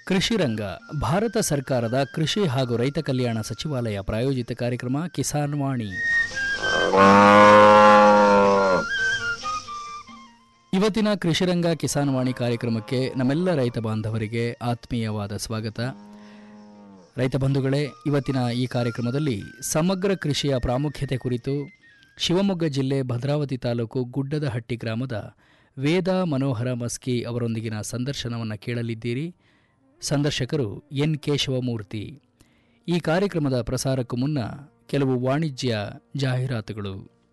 ಕೃಷಿ ರಂಗ ಭಾರತ ಸರ್ಕಾರದ ಕೃಷಿ ಹಾಗೂ ರೈತ ಕಲ್ಯಾಣ ಸಚಿವಾಲಯ ಪ್ರಾಯೋಜಿತ ಕಾರ್ಯಕ್ರಮ ಕಿಸಾನ್ ವಾಣಿ ಇವತ್ತಿನ ಕೃಷಿರಂಗ ಕಿಸಾನ್ ವಾಣಿ ಕಾರ್ಯಕ್ರಮಕ್ಕೆ ನಮ್ಮೆಲ್ಲ ರೈತ ಬಾಂಧವರಿಗೆ ಆತ್ಮೀಯವಾದ ಸ್ವಾಗತ ರೈತ ಬಂಧುಗಳೇ ಇವತ್ತಿನ ಈ ಕಾರ್ಯಕ್ರಮದಲ್ಲಿ ಸಮಗ್ರ ಕೃಷಿಯ ಪ್ರಾಮುಖ್ಯತೆ ಕುರಿತು ಶಿವಮೊಗ್ಗ ಜಿಲ್ಲೆ ಭದ್ರಾವತಿ ತಾಲೂಕು ಗುಡ್ಡದಹಟ್ಟಿ ಗ್ರಾಮದ ವೇದ ಮನೋಹರ ಮಸ್ಕಿ ಅವರೊಂದಿಗಿನ ಸಂದರ್ಶನವನ್ನು ಕೇಳಲಿದ್ದೀರಿ ಸಂದರ್ಶಕರು ಎನ್ ಕೇಶವಮೂರ್ತಿ ಈ ಕಾರ್ಯಕ್ರಮದ ಪ್ರಸಾರಕ್ಕೂ ಮುನ್ನ ಕೆಲವು ವಾಣಿಜ್ಯ ಜಾಹೀರಾತುಗಳು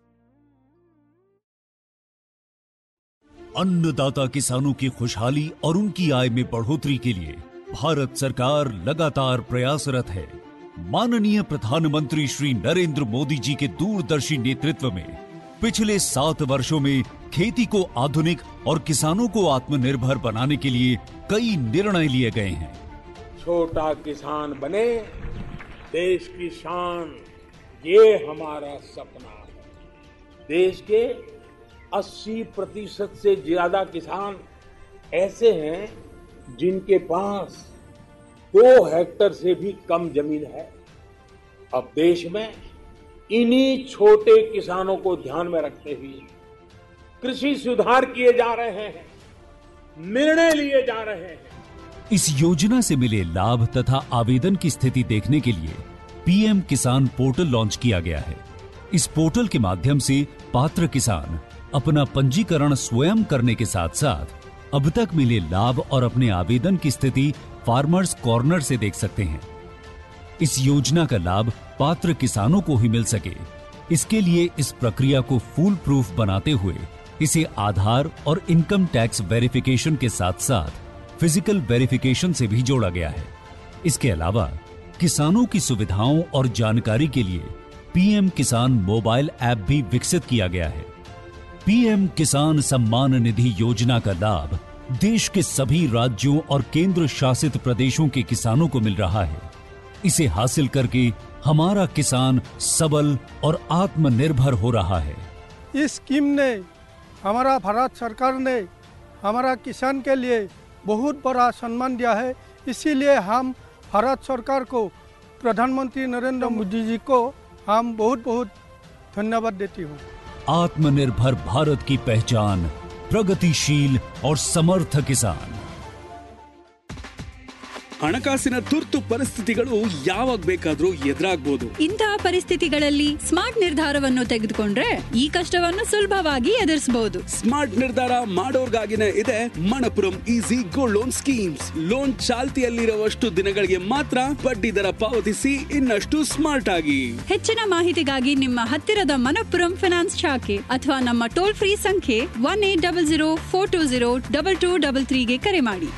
अन्नदाता किसानों की खुशहाली और उनकी आय में बढ़ोतरी के लिए भारत सरकार लगातार प्रयासरत है माननीय प्रधानमंत्री श्री नरेंद्र मोदी जी के दूरदर्शी नेतृत्व में पिछले सात वर्षों में खेती को आधुनिक और किसानों को आत्मनिर्भर बनाने के लिए कई निर्णय लिए गए हैं छोटा किसान बने देश की शान ये हमारा सपना है देश के 80 प्रतिशत से ज्यादा किसान ऐसे हैं जिनके पास दो हेक्टर से भी कम जमीन है अब देश में इन्हीं छोटे किसानों को ध्यान में रखते हुए कृषि सुधार किए जा रहे हैं निर्णय लिए जा रहे हैं इस योजना से मिले लाभ तथा आवेदन की स्थिति देखने के लिए पीएम किसान पोर्टल लॉन्च किया गया है इस पोर्टल के माध्यम से पात्र किसान अपना पंजीकरण स्वयं करने के साथ साथ अब तक मिले लाभ और अपने आवेदन की स्थिति फार्मर्स कॉर्नर से देख सकते हैं इस योजना का लाभ पात्र किसानों को ही मिल सके इसके लिए इस प्रक्रिया को फूल प्रूफ बनाते हुए इसे आधार और इनकम टैक्स वेरिफिकेशन के साथ साथ फिजिकल वेरिफिकेशन से भी जोड़ा गया है इसके अलावा किसानों की सुविधाओं और जानकारी के लिए पीएम किसान मोबाइल ऐप भी विकसित किया गया है पीएम किसान सम्मान निधि योजना का लाभ देश के सभी राज्यों और केंद्र शासित प्रदेशों के किसानों को मिल रहा है इसे हासिल करके हमारा किसान सबल और आत्मनिर्भर हो रहा है इस स्कीम ने हमारा भारत सरकार ने हमारा किसान के लिए बहुत बड़ा सम्मान दिया है इसीलिए हम भारत सरकार को प्रधानमंत्री नरेंद्र मोदी जी को हम बहुत बहुत धन्यवाद देती हूँ आत्मनिर्भर भारत की पहचान प्रगतिशील और समर्थ किसान ಹಣಕಾಸಿನ ತುರ್ತು ಪರಿಸ್ಥಿತಿಗಳು ಯಾವಾಗ ಬೇಕಾದ್ರೂ ಎದುರಾಗ್ಬೋದು ಇಂತಹ ಪರಿಸ್ಥಿತಿಗಳಲ್ಲಿ ಸ್ಮಾರ್ಟ್ ನಿರ್ಧಾರವನ್ನು ತೆಗೆದುಕೊಂಡ್ರೆ ಈ ಕಷ್ಟವನ್ನು ಸುಲಭವಾಗಿ ಎದುರಿಸಬಹುದು ಸ್ಮಾರ್ಟ್ ನಿರ್ಧಾರ ಮಾಡೋರ್ಗಾಗಿನೇ ಇದೆ Manappuram easy gold loan schemes loan ಚಾಲ್ತಿಯಲ್ಲಿರುವಷ್ಟು ದಿನಗಳಿಗೆ ಮಾತ್ರ ಬಡ್ಡಿ ದರ ಪಾವತಿಸಿ ಇನ್ನಷ್ಟು ಸ್ಮಾರ್ಟ್ ಆಗಿ ಹೆಚ್ಚಿನ ಮಾಹಿತಿಗಾಗಿ ನಿಮ್ಮ ಹತ್ತಿರದ ಮನಪ್ಪುರಂ ಫಿನಾನ್ಸ್ ಶಾಖೆ ಅಥವಾ ನಮ್ಮ ಟೋಲ್ ಫ್ರೀ ಸಂಖ್ಯೆ one eight double zero four two zero double two double ತ್ರೀಗೆ ಕರೆ ಮಾಡಿ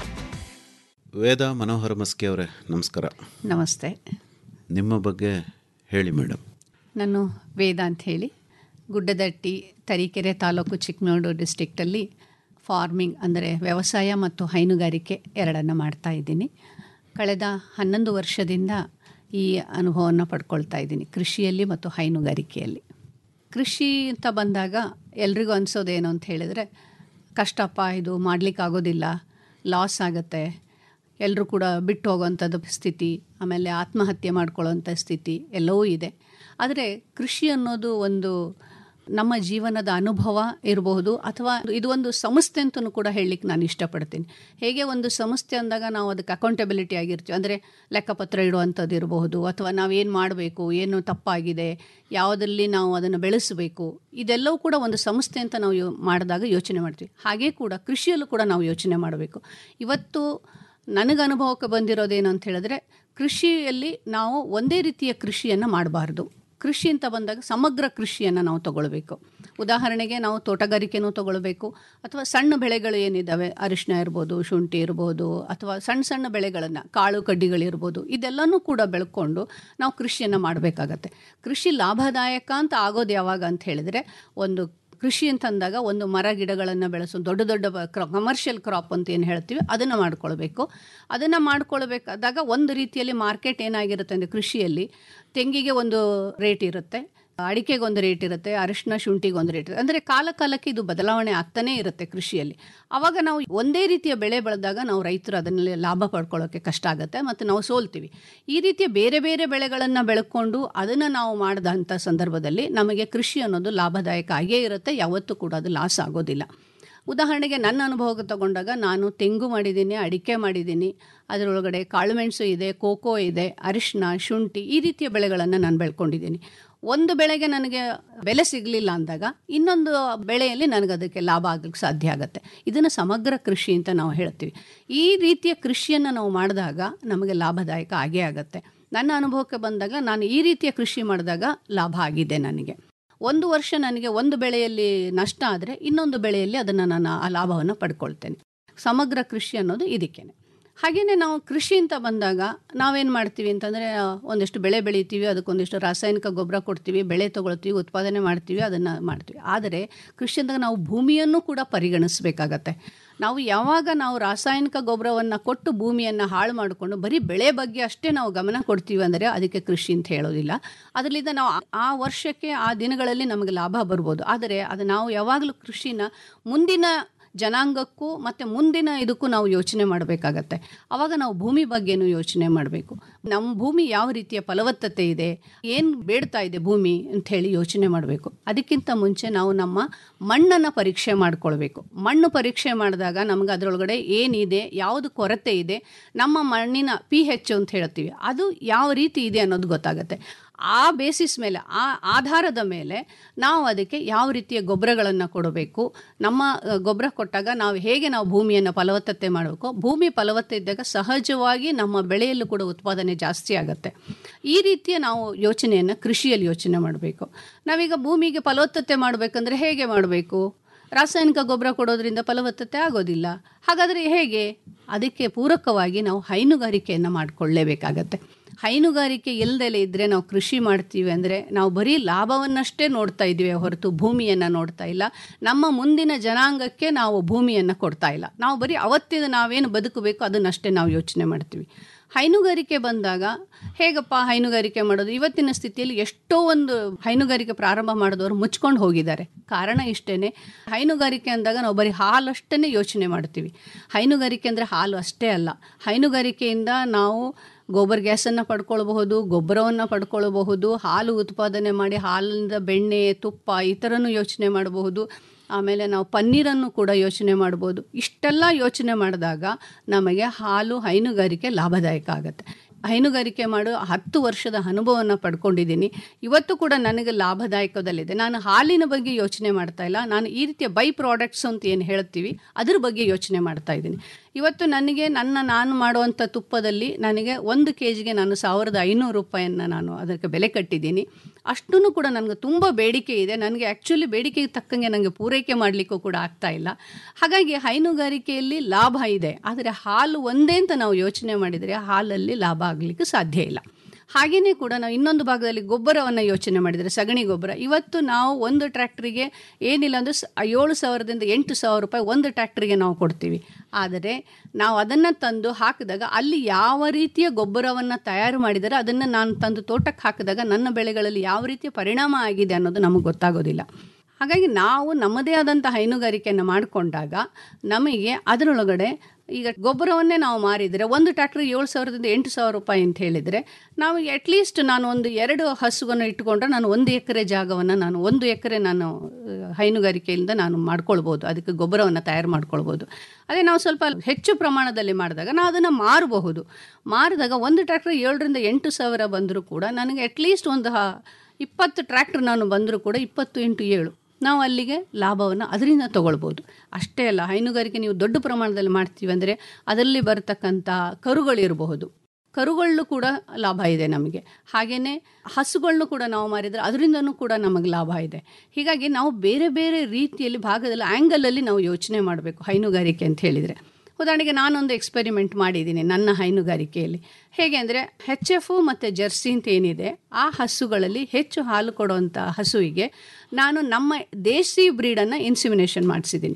ವೇದ ಮನೋಹರ ಮಸ್ಕಿ ಅವರೇ ನಮಸ್ಕಾರ ನಮಸ್ತೆ ನಿಮ್ಮ ಬಗ್ಗೆ ಹೇಳಿ ಮೇಡಮ್ ನಾನು ವೇದ ಅಂತ ಹೇಳಿ ಗುಡ್ಡದಟ್ಟಿ ತರೀಕೆರೆ ತಾಲೂಕು ಚಿಕ್ಕಮಗಳೂರು ಡಿಸ್ಟಿಕ್ಟಲ್ಲಿ ಫಾರ್ಮಿಂಗ್ ಅಂದರೆ ವ್ಯವಸಾಯ ಮತ್ತು ಹೈನುಗಾರಿಕೆ ಎರಡನ್ನು ಮಾಡ್ತಾ ಇದ್ದೀನಿ ಕಳೆದ ಹನ್ನೊಂದು ವರ್ಷದಿಂದ ಈ ಅನುಭವವನ್ನು ಪಡ್ಕೊಳ್ತಾ ಇದ್ದೀನಿ ಕೃಷಿಯಲ್ಲಿ ಮತ್ತು ಹೈನುಗಾರಿಕೆಯಲ್ಲಿ ಕೃಷಿ ಅಂತ ಬಂದಾಗ ಎಲ್ರಿಗೂ ಅನಿಸೋದೇನು ಅಂತ ಹೇಳಿದರೆ ಕಷ್ಟಪ್ಪ ಇದು ಮಾಡಲಿಕ್ಕಾಗೋದಿಲ್ಲ ಲಾಸ್ ಆಗುತ್ತೆ ಎಲ್ಲರೂ ಕೂಡ ಬಿಟ್ಟು ಹೋಗೋವಂಥದ್ದು ಸ್ಥಿತಿ ಆಮೇಲೆ ಆತ್ಮಹತ್ಯೆ ಮಾಡ್ಕೊಳ್ಳೋವಂಥ ಸ್ಥಿತಿ ಎಲ್ಲವೂ ಇದೆ ಆದರೆ ಕೃಷಿ ಅನ್ನೋದು ಒಂದು ನಮ್ಮ ಜೀವನದ ಅನುಭವ ಇರಬಹುದು ಅಥವಾ ಇದು ಒಂದು ಸಂಸ್ಥೆ ಅಂತಲೂ ಕೂಡ ಹೇಳಲಿಕ್ಕೆ ನಾನು ಇಷ್ಟಪಡ್ತೀನಿ ಹೇಗೆ ಒಂದು ಸಂಸ್ಥೆ ಅಂದಾಗ ನಾವು ಅದಕ್ಕೆ ಅಕೌಂಟಬಿಲಿಟಿ ಆಗಿರ್ತೀವಿ ಅಂದರೆ ಲೆಕ್ಕಪತ್ರ ಇಡುವಂಥದ್ದು ಇರಬಹುದು ಅಥವಾ ನಾವೇನು ಮಾಡಬೇಕು ಏನು ತಪ್ಪಾಗಿದೆ ಯಾವುದಲ್ಲಿ ನಾವು ಅದನ್ನು ಬೆಳೆಸಬೇಕು ಇದೆಲ್ಲವೂ ಕೂಡ ಒಂದು ಸಂಸ್ಥೆ ಅಂತ ನಾವು ಯೋ ಮಾಡಿದಾಗ ಯೋಚನೆ ಮಾಡ್ತೀವಿ ಹಾಗೆ ಕೂಡ ಕೃಷಿಯಲ್ಲೂ ಕೂಡ ನಾವು ಯೋಚನೆ ಮಾಡಬೇಕು ಇವತ್ತು ನನಗೆ ಅನುಭವಕ್ಕೆ ಬಂದಿರೋದೇನು ಅಂತ ಹೇಳಿದ್ರೆ ಕೃಷಿಯಲ್ಲಿ ನಾವು ಒಂದೇ ರೀತಿಯ ಕೃಷಿಯನ್ನು ಮಾಡಬಾರ್ದು ಕೃಷಿ ಅಂತ ಬಂದಾಗ ಸಮಗ್ರ ಕೃಷಿಯನ್ನು ನಾವು ತಗೊಳ್ಬೇಕು ಉದಾಹರಣೆಗೆ ನಾವು ತೋಟಗಾರಿಕೆನೂ ತಗೊಳ್ಬೇಕು ಅಥವಾ ಸಣ್ಣ ಬೆಳೆಗಳು ಏನಿದ್ದಾವೆ ಅರಿಶಿನ ಇರ್ಬೋದು ಶುಂಠಿ ಇರ್ಬೋದು ಅಥವಾ ಸಣ್ಣ ಸಣ್ಣ ಬೆಳೆಗಳನ್ನು ಕಾಳು ಕಡ್ಡಿಗಳಿರ್ಬೋದು ಇದೆಲ್ಲನೂ ಕೂಡ ಬೆಳ್ಕೊಂಡು ನಾವು ಕೃಷಿಯನ್ನು ಮಾಡಬೇಕಾಗತ್ತೆ ಕೃಷಿ ಲಾಭದಾಯಕ ಅಂತ ಆಗೋದು ಯಾವಾಗ ಅಂತ ಹೇಳಿದರೆ ಒಂದು ಕೃಷಿ ಅಂತಂದಾಗ ಒಂದು ಮರ ಗಿಡಗಳನ್ನು ಬೆಳೆಸೋ ದೊಡ್ಡ ದೊಡ್ಡ ಕಮರ್ಷಿಯಲ್ ಕ್ರಾಪ್ ಅಂತ ಏನು ಹೇಳ್ತೀವಿ ಅದನ್ನು ಮಾಡ್ಕೊಳ್ಬೇಕು ಅದನ್ನು ಮಾಡ್ಕೊಳ್ಬೇಕಾದಾಗ ಒಂದು ರೀತಿಯಲ್ಲಿ ಮಾರ್ಕೆಟ್ ಏನಾಗಿರುತ್ತೆ ಅಂದರೆ ಕೃಷಿಯಲ್ಲಿ ತೆಂಗಿಗೆ ಒಂದು ರೇಟ್ ಇರುತ್ತೆ ಅಡಿಕೆಗೆ ಒಂದು ರೇಟ್ ಇರುತ್ತೆ ಅರಿಶಿನ ಶುಂಠಿಗೆ ಒಂದು ರೇಟ್ ಇರುತ್ತೆ ಅಂದರೆ ಕಾಲ ಕಾಲಕ್ಕೆ ಇದು ಬದಲಾವಣೆ ಆಗ್ತಾನೇ ಇರುತ್ತೆ ಕೃಷಿಯಲ್ಲಿ ಆವಾಗ ನಾವು ಒಂದೇ ರೀತಿಯ ಬೆಳೆ ಬೆಳೆದಾಗ ನಾವು ರೈತರು ಅದನ್ನಲ್ಲಿ ಲಾಭ ಪಡ್ಕೊಳ್ಳೋಕ್ಕೆ ಕಷ್ಟ ಆಗುತ್ತೆ ಮತ್ತು ನಾವು ಸೋಲ್ತೀವಿ ಈ ರೀತಿಯ ಬೇರೆ ಬೇರೆ ಬೆಳೆಗಳನ್ನು ಬೆಳ್ಕೊಂಡು ಅದನ್ನು ನಾವು ಮಾಡಿದಂಥ ಸಂದರ್ಭದಲ್ಲಿ ನಮಗೆ ಕೃಷಿ ಅನ್ನೋದು ಲಾಭದಾಯಕ ಆಗೇ ಇರುತ್ತೆ ಯಾವತ್ತೂ ಕೂಡ ಅದು ಲಾಸ್ ಆಗೋದಿಲ್ಲ ಉದಾಹರಣೆಗೆ ನನ್ನ ಅನುಭವ ತಗೊಂಡಾಗ ನಾನು ತೆಂಗು ಮಾಡಿದ್ದೀನಿ ಅಡಿಕೆ ಮಾಡಿದ್ದೀನಿ ಅದರೊಳಗಡೆ ಕಾಳುಮೆಣಸು ಇದೆ ಕೋಕೋ ಇದೆ ಅರಿಶಿನ ಶುಂಠಿ ಈ ರೀತಿಯ ಬೆಳೆಗಳನ್ನು ನಾನು ಬೆಳ್ಕೊಂಡಿದ್ದೀನಿ ಒಂದು ಬೆಳೆಗೆ ನನಗೆ ಬೆಲೆ ಸಿಗಲಿಲ್ಲ ಅಂದಾಗ ಇನ್ನೊಂದು ಬೆಳೆಯಲ್ಲಿ ನನಗೆ ಅದಕ್ಕೆ ಲಾಭ ಆಗಲಿಕ್ಕೆ ಸಾಧ್ಯ ಆಗುತ್ತೆ ಇದನ್ನು ಸಮಗ್ರ ಕೃಷಿ ಅಂತ ನಾವು ಹೇಳ್ತೀವಿ ಈ ರೀತಿಯ ಕೃಷಿಯನ್ನು ನಾವು ಮಾಡಿದಾಗ ನಮಗೆ ಲಾಭದಾಯಕ ಆಗೇ ಆಗುತ್ತೆ ನನ್ನ ಅನುಭವಕ್ಕೆ ಬಂದಾಗ ನಾನು ಈ ರೀತಿಯ ಕೃಷಿ ಮಾಡಿದಾಗ ಲಾಭ ಆಗಿದೆ ನನಗೆ ಒಂದು ವರ್ಷ ನನಗೆ ಒಂದು ಬೆಳೆಯಲ್ಲಿ ನಷ್ಟ ಆದರೆ ಇನ್ನೊಂದು ಬೆಳೆಯಲ್ಲಿ ಅದನ್ನು ನಾನು ಆ ಲಾಭವನ್ನು ಪಡ್ಕೊಳ್ತೇನೆ ಸಮಗ್ರ ಕೃಷಿ ಅನ್ನೋದು ಇದಕ್ಕೇನೆ ಹಾಗೆಯೇ ನಾವು ಕೃಷಿ ಅಂತ ಬಂದಾಗ ನಾವೇನು ಮಾಡ್ತೀವಿ ಅಂತಂದರೆ ಒಂದಿಷ್ಟು ಬೆಳೆ ಬೆಳಿತೀವಿ ಅದಕ್ಕೊಂದಿಷ್ಟು ರಾಸಾಯನಿಕ ಗೊಬ್ಬರ ಕೊಡ್ತೀವಿ ಬೆಳೆ ತೊಗೊಳ್ತೀವಿ ಉತ್ಪಾದನೆ ಮಾಡ್ತೀವಿ ಅದನ್ನು ಮಾಡ್ತೀವಿ ಆದರೆ ಕೃಷಿ ಅಂದಾಗ ನಾವು ಭೂಮಿಯನ್ನು ಕೂಡ ಪರಿಗಣಿಸಬೇಕಾಗತ್ತೆ ನಾವು ಯಾವಾಗ ನಾವು ರಾಸಾಯನಿಕ ಗೊಬ್ಬರವನ್ನು ಕೊಟ್ಟು ಭೂಮಿಯನ್ನು ಹಾಳು ಮಾಡಿಕೊಂಡು ಬರೀ ಬೆಳೆ ಬಗ್ಗೆ ಅಷ್ಟೇ ನಾವು ಗಮನ ಕೊಡ್ತೀವಿ ಅಂದರೆ ಅದಕ್ಕೆ ಕೃಷಿ ಅಂತ ಹೇಳೋದಿಲ್ಲ ಅದರಿಂದ ನಾವು ಆ ವರ್ಷಕ್ಕೆ ಆ ದಿನಗಳಲ್ಲಿ ನಮಗೆ ಲಾಭ ಬರ್ಬೋದು ಆದರೆ ಅದು ನಾವು ಯಾವಾಗಲೂ ಕೃಷಿನ ಮುಂದಿನ ಜನಾಂಗಕ್ಕೂ ಮತ್ತು ಮುಂದಿನ ಇದಕ್ಕೂ ನಾವು ಯೋಚನೆ ಮಾಡಬೇಕಾಗತ್ತೆ ಆವಾಗ ನಾವು ಭೂಮಿ ಬಗ್ಗೆನೂ ಯೋಚನೆ ಮಾಡಬೇಕು ನಮ್ಮ ಭೂಮಿ ಯಾವ ರೀತಿಯ ಫಲವತ್ತತೆ ಇದೆ ಏನು ಬೇಡ್ತಾ ಇದೆ ಭೂಮಿ ಅಂತ ಹೇಳಿ ಯೋಚನೆ ಮಾಡಬೇಕು ಅದಕ್ಕಿಂತ ಮುಂಚೆ ನಾವು ನಮ್ಮ ಮಣ್ಣನ್ನು ಪರೀಕ್ಷೆ ಮಾಡ್ಕೊಳ್ಬೇಕು ಮಣ್ಣು ಪರೀಕ್ಷೆ ಮಾಡಿದಾಗ ನಮ್ಗೆ ಅದರೊಳಗಡೆ ಏನಿದೆ ಯಾವುದು ಕೊರತೆ ಇದೆ ನಮ್ಮ ಮಣ್ಣಿನ ಪಿ ಹೆಚ್ ಅಂತ ಹೇಳ್ತೀವಿ ಅದು ಯಾವ ರೀತಿ ಇದೆ ಅನ್ನೋದು ಗೊತ್ತಾಗುತ್ತೆ ಆ ಬೇಸಿಸ್ ಮೇಲೆ ಆ ಆಧಾರದ ಮೇಲೆ ನಾವು ಅದಕ್ಕೆ ಯಾವ ರೀತಿಯ ಗೊಬ್ಬರಗಳನ್ನು ಕೊಡಬೇಕು ನಮ್ಮ ಗೊಬ್ಬರ ಕೊಟ್ಟಾಗ ನಾವು ಹೇಗೆ ನಾವು ಭೂಮಿಯನ್ನು ಫಲವತ್ತತೆ ಮಾಡಬೇಕು ಭೂಮಿ ಫಲವತ್ತೆ ಇದ್ದಾಗ ಸಹಜವಾಗಿ ನಮ್ಮ ಬೆಳೆಯಲ್ಲೂ ಕೂಡ ಉತ್ಪಾದನೆ ಜಾಸ್ತಿ ಆಗುತ್ತೆ ಈ ರೀತಿಯ ನಾವು ಯೋಚನೆಯನ್ನು ಕೃಷಿಯಲ್ಲಿ ಯೋಚನೆ ಮಾಡಬೇಕು ನಾವೀಗ ಭೂಮಿಗೆ ಫಲವತ್ತತೆ ಮಾಡಬೇಕಂದ್ರೆ ಹೇಗೆ ಮಾಡಬೇಕು ರಾಸಾಯನಿಕ ಗೊಬ್ಬರ ಕೊಡೋದ್ರಿಂದ ಫಲವತ್ತತೆ ಆಗೋದಿಲ್ಲ ಹಾಗಾದರೆ ಹೇಗೆ ಅದಕ್ಕೆ ಪೂರಕವಾಗಿ ನಾವು ಹೈನುಗಾರಿಕೆಯನ್ನು ಮಾಡಿಕೊಳ್ಳೇಬೇಕಾಗತ್ತೆ ಹೈನುಗಾರಿಕೆ ಇಲ್ಲದಲೇ ಇದ್ದರೆ ನಾವು ಕೃಷಿ ಮಾಡ್ತೀವಿ ಅಂದರೆ ನಾವು ಬರೀ ಲಾಭವನ್ನಷ್ಟೇ ನೋಡ್ತಾ ಇದ್ದೀವಿ ಹೊರತು ಭೂಮಿಯನ್ನು ನೋಡ್ತಾ ಇಲ್ಲ ನಮ್ಮ ಮುಂದಿನ ಜನಾಂಗಕ್ಕೆ ನಾವು ಭೂಮಿಯನ್ನು ಕೊಡ್ತಾ ಇಲ್ಲ ನಾವು ಬರೀ ಅವತ್ತಿನ ನಾವೇನು ಬದುಕಬೇಕು ಅದನ್ನಷ್ಟೇ ನಾವು ಯೋಚನೆ ಮಾಡ್ತೀವಿ ಹೈನುಗಾರಿಕೆ ಬಂದಾಗ ಹೇಗಪ್ಪ ಹೈನುಗಾರಿಕೆ ಮಾಡೋದು ಇವತ್ತಿನ ಸ್ಥಿತಿಯಲ್ಲಿ ಎಷ್ಟೋ ಒಂದು ಹೈನುಗಾರಿಕೆ ಪ್ರಾರಂಭ ಮಾಡಿದವರು ಮುಚ್ಕೊಂಡು ಹೋಗಿದ್ದಾರೆ ಕಾರಣ ಇಷ್ಟೇ ಹೈನುಗಾರಿಕೆ ಅಂದಾಗ ನಾವು ಬರೀ ಹಾಲಷ್ಟೇ ಯೋಚನೆ ಮಾಡ್ತೀವಿ ಹೈನುಗಾರಿಕೆ ಅಂದರೆ ಹಾಲು ಅಷ್ಟೇ ಅಲ್ಲ ಹೈನುಗಾರಿಕೆಯಿಂದ ನಾವು ಗೋಬರ್ ಗ್ಯಾಸನ್ನು ಪಡ್ಕೊಳ್ಬಹುದು ಗೊಬ್ಬರವನ್ನು ಪಡ್ಕೊಳ್ಬಹುದು ಹಾಲು ಉತ್ಪಾದನೆ ಮಾಡಿ ಹಾಲಿಂದ ಬೆಣ್ಣೆ ತುಪ್ಪ ಈ ಥರನೂ ಯೋಚನೆ ಮಾಡಬಹುದು ಆಮೇಲೆ ನಾವು ಪನ್ನೀರನ್ನು ಕೂಡ ಯೋಚನೆ ಮಾಡ್ಬೋದು ಇಷ್ಟೆಲ್ಲ ಯೋಚನೆ ಮಾಡಿದಾಗ ನಮಗೆ ಹಾಲು ಹೈನುಗಾರಿಕೆ ಲಾಭದಾಯಕ ಆಗುತ್ತೆ ಹೈನುಗಾರಿಕೆ ಮಾಡೋ ಹತ್ತು ವರ್ಷದ ಅನುಭವವನ್ನು ಪಡ್ಕೊಂಡಿದ್ದೀನಿ ಇವತ್ತು ಕೂಡ ನನಗೆ ಲಾಭದಾಯಕದಲ್ಲಿದೆ ನಾನು ಹಾಲಿನ ಬಗ್ಗೆ ಯೋಚನೆ ಮಾಡ್ತಾ ಇಲ್ಲ ನಾನು ಈ ರೀತಿಯ ಬೈ ಪ್ರಾಡಕ್ಟ್ಸ್ ಅಂತ ಏನು ಹೇಳ್ತೀವಿ ಅದ್ರ ಬಗ್ಗೆ ಯೋಚನೆ ಮಾಡ್ತಾ ಇದ್ದೀನಿ ಇವತ್ತು ನನಗೆ ನನ್ನ ನಾನು ಮಾಡುವಂಥ ತುಪ್ಪದಲ್ಲಿ ನನಗೆ ಒಂದು ಕೆ ಜಿಗೆ ನಾನು ಸಾವಿರದ ಐನೂರು ರೂಪಾಯಿಯನ್ನು ನಾನು ಅದಕ್ಕೆ ಬೆಲೆ ಕಟ್ಟಿದ್ದೀನಿ ಅಷ್ಟೂ ಕೂಡ ನನಗೆ ತುಂಬ ಬೇಡಿಕೆ ಇದೆ ನನಗೆ ಆ್ಯಕ್ಚುಲಿ ಬೇಡಿಕೆಗೆ ತಕ್ಕಂಗೆ ನನಗೆ ಪೂರೈಕೆ ಮಾಡಲಿಕ್ಕೂ ಕೂಡ ಆಗ್ತಾ ಇಲ್ಲ ಹಾಗಾಗಿ ಹೈನುಗಾರಿಕೆಯಲ್ಲಿ ಲಾಭ ಇದೆ ಆದರೆ ಹಾಲು ಒಂದೇ ಅಂತ ನಾವು ಯೋಚನೆ ಮಾಡಿದರೆ ಹಾಲಲ್ಲಿ ಲಾಭ ಆಗಲಿಕ್ಕೆ ಸಾಧ್ಯ ಇಲ್ಲ ಹಾಗೆಯೇ ಕೂಡ ನಾವು ಇನ್ನೊಂದು ಭಾಗದಲ್ಲಿ ಗೊಬ್ಬರವನ್ನು ಯೋಚನೆ ಮಾಡಿದರೆ ಸಗಣಿ ಗೊಬ್ಬರ ಇವತ್ತು ನಾವು ಒಂದು ಟ್ರ್ಯಾಕ್ಟ್ರಿಗೆ ಏನಿಲ್ಲ ಅಂದರೆ ಸ ಏಳು ಸಾವಿರದಿಂದ ಎಂಟು ಸಾವಿರ ರೂಪಾಯಿ ಒಂದು ಟ್ರ್ಯಾಕ್ಟ್ರಿಗೆ ನಾವು ಕೊಡ್ತೀವಿ ಆದರೆ ನಾವು ಅದನ್ನು ತಂದು ಹಾಕಿದಾಗ ಅಲ್ಲಿ ಯಾವ ರೀತಿಯ ಗೊಬ್ಬರವನ್ನು ತಯಾರು ಮಾಡಿದರೆ ಅದನ್ನು ನಾನು ತಂದು ತೋಟಕ್ಕೆ ಹಾಕಿದಾಗ ನನ್ನ ಬೆಳೆಗಳಲ್ಲಿ ಯಾವ ರೀತಿಯ ಪರಿಣಾಮ ಆಗಿದೆ ಅನ್ನೋದು ನಮಗೆ ಗೊತ್ತಾಗೋದಿಲ್ಲ ಹಾಗಾಗಿ ನಾವು ನಮ್ಮದೇ ಆದಂಥ ಹೈನುಗಾರಿಕೆಯನ್ನು ಮಾಡಿಕೊಂಡಾಗ ನಮಗೆ ಅದರೊಳಗಡೆ ಈಗ ಗೊಬ್ಬರವನ್ನೇ ನಾವು ಮಾರಿದರೆ ಒಂದು ಟ್ರ್ಯಾಕ್ಟ್ರಿ ಏಳು ಸಾವಿರದಿಂದ ಎಂಟು ಸಾವಿರ ರೂಪಾಯಿ ಅಂತ ಹೇಳಿದರೆ ನಾವು ಅಟ್ಲೀಸ್ಟ್ ನಾನು ಒಂದು ಎರಡು ಹಸುವನ್ನು ಇಟ್ಟುಕೊಂಡ್ರೆ ನಾನು ಒಂದು ಎಕರೆ ಜಾಗವನ್ನು ನಾನು ಒಂದು ಎಕರೆ ನಾನು ಹೈನುಗಾರಿಕೆಯಿಂದ ನಾನು ಮಾಡ್ಕೊಳ್ಬೋದು ಅದಕ್ಕೆ ಗೊಬ್ಬರವನ್ನು ತಯಾರು ಮಾಡ್ಕೊಳ್ಬೋದು ಅದೇ ನಾವು ಸ್ವಲ್ಪ ಹೆಚ್ಚು ಪ್ರಮಾಣದಲ್ಲಿ ಮಾಡಿದಾಗ ನಾವು ಅದನ್ನು ಮಾರಬಹುದು ಮಾರಿದಾಗ ಒಂದು ಟ್ರ್ಯಾಕ್ಟ್ರಿ ಏಳರಿಂದ ಎಂಟು ಸಾವಿರ ಬಂದರೂ ಕೂಡ ನನಗೆ ಅಟ್ಲೀಸ್ಟ್ ಒಂದು ಹ ಇಪ್ಪತ್ತು ಟ್ರ್ಯಾಕ್ಟ್ರ್ ನಾನು ಬಂದರೂ ಕೂಡ ಇಪ್ಪತ್ತು ಇಂಟು ಏಳು ನಾವು ಅಲ್ಲಿಗೆ ಲಾಭವನ್ನು ಅದರಿಂದ ತೊಗೊಳ್ಬೋದು ಅಷ್ಟೇ ಅಲ್ಲ ಹೈನುಗಾರಿಕೆ ನೀವು ದೊಡ್ಡ ಪ್ರಮಾಣದಲ್ಲಿ ಮಾಡ್ತೀವಿ ಅಂದರೆ ಅದರಲ್ಲಿ ಬರತಕ್ಕಂಥ ಕರುಗಳಿರಬಹುದು ಕರುಗಳಲ್ಲೂ ಕೂಡ ಲಾಭ ಇದೆ ನಮಗೆ ಹಾಗೆಯೇ ಹಸುಗಳನ್ನು ಕೂಡ ನಾವು ಮಾರಿದರೆ ಅದರಿಂದನೂ ಕೂಡ ನಮಗೆ ಲಾಭ ಇದೆ ಹೀಗಾಗಿ ನಾವು ಬೇರೆ ಬೇರೆ ರೀತಿಯಲ್ಲಿ ಭಾಗದಲ್ಲಿ ಆ್ಯಂಗಲಲ್ಲಿ ನಾವು ಯೋಚನೆ ಮಾಡಬೇಕು ಹೈನುಗಾರಿಕೆ ಅಂತ ಹೇಳಿದರೆ ಉದಾಹರಣೆಗೆ ನಾನೊಂದು ಎಕ್ಸ್ಪೆರಿಮೆಂಟ್ ಮಾಡಿದ್ದೀನಿ ನನ್ನ ಹೈನುಗಾರಿಕೆಯಲ್ಲಿ ಹೇಗೆ ಅಂದರೆ ಹೆಚ್ ಎಫು ಮತ್ತು ಜರ್ಸಿ ಅಂತ ಏನಿದೆ ಆ ಹಸುಗಳಲ್ಲಿ ಹೆಚ್ಚು ಹಾಲು ಕೊಡುವಂಥ ಹಸುವಿಗೆ ನಾನು ನಮ್ಮ ದೇಸಿ ಬ್ರೀಡನ್ನು ಇನ್ಸಿಮಿನೇಷನ್ ಮಾಡಿಸಿದ್ದೀನಿ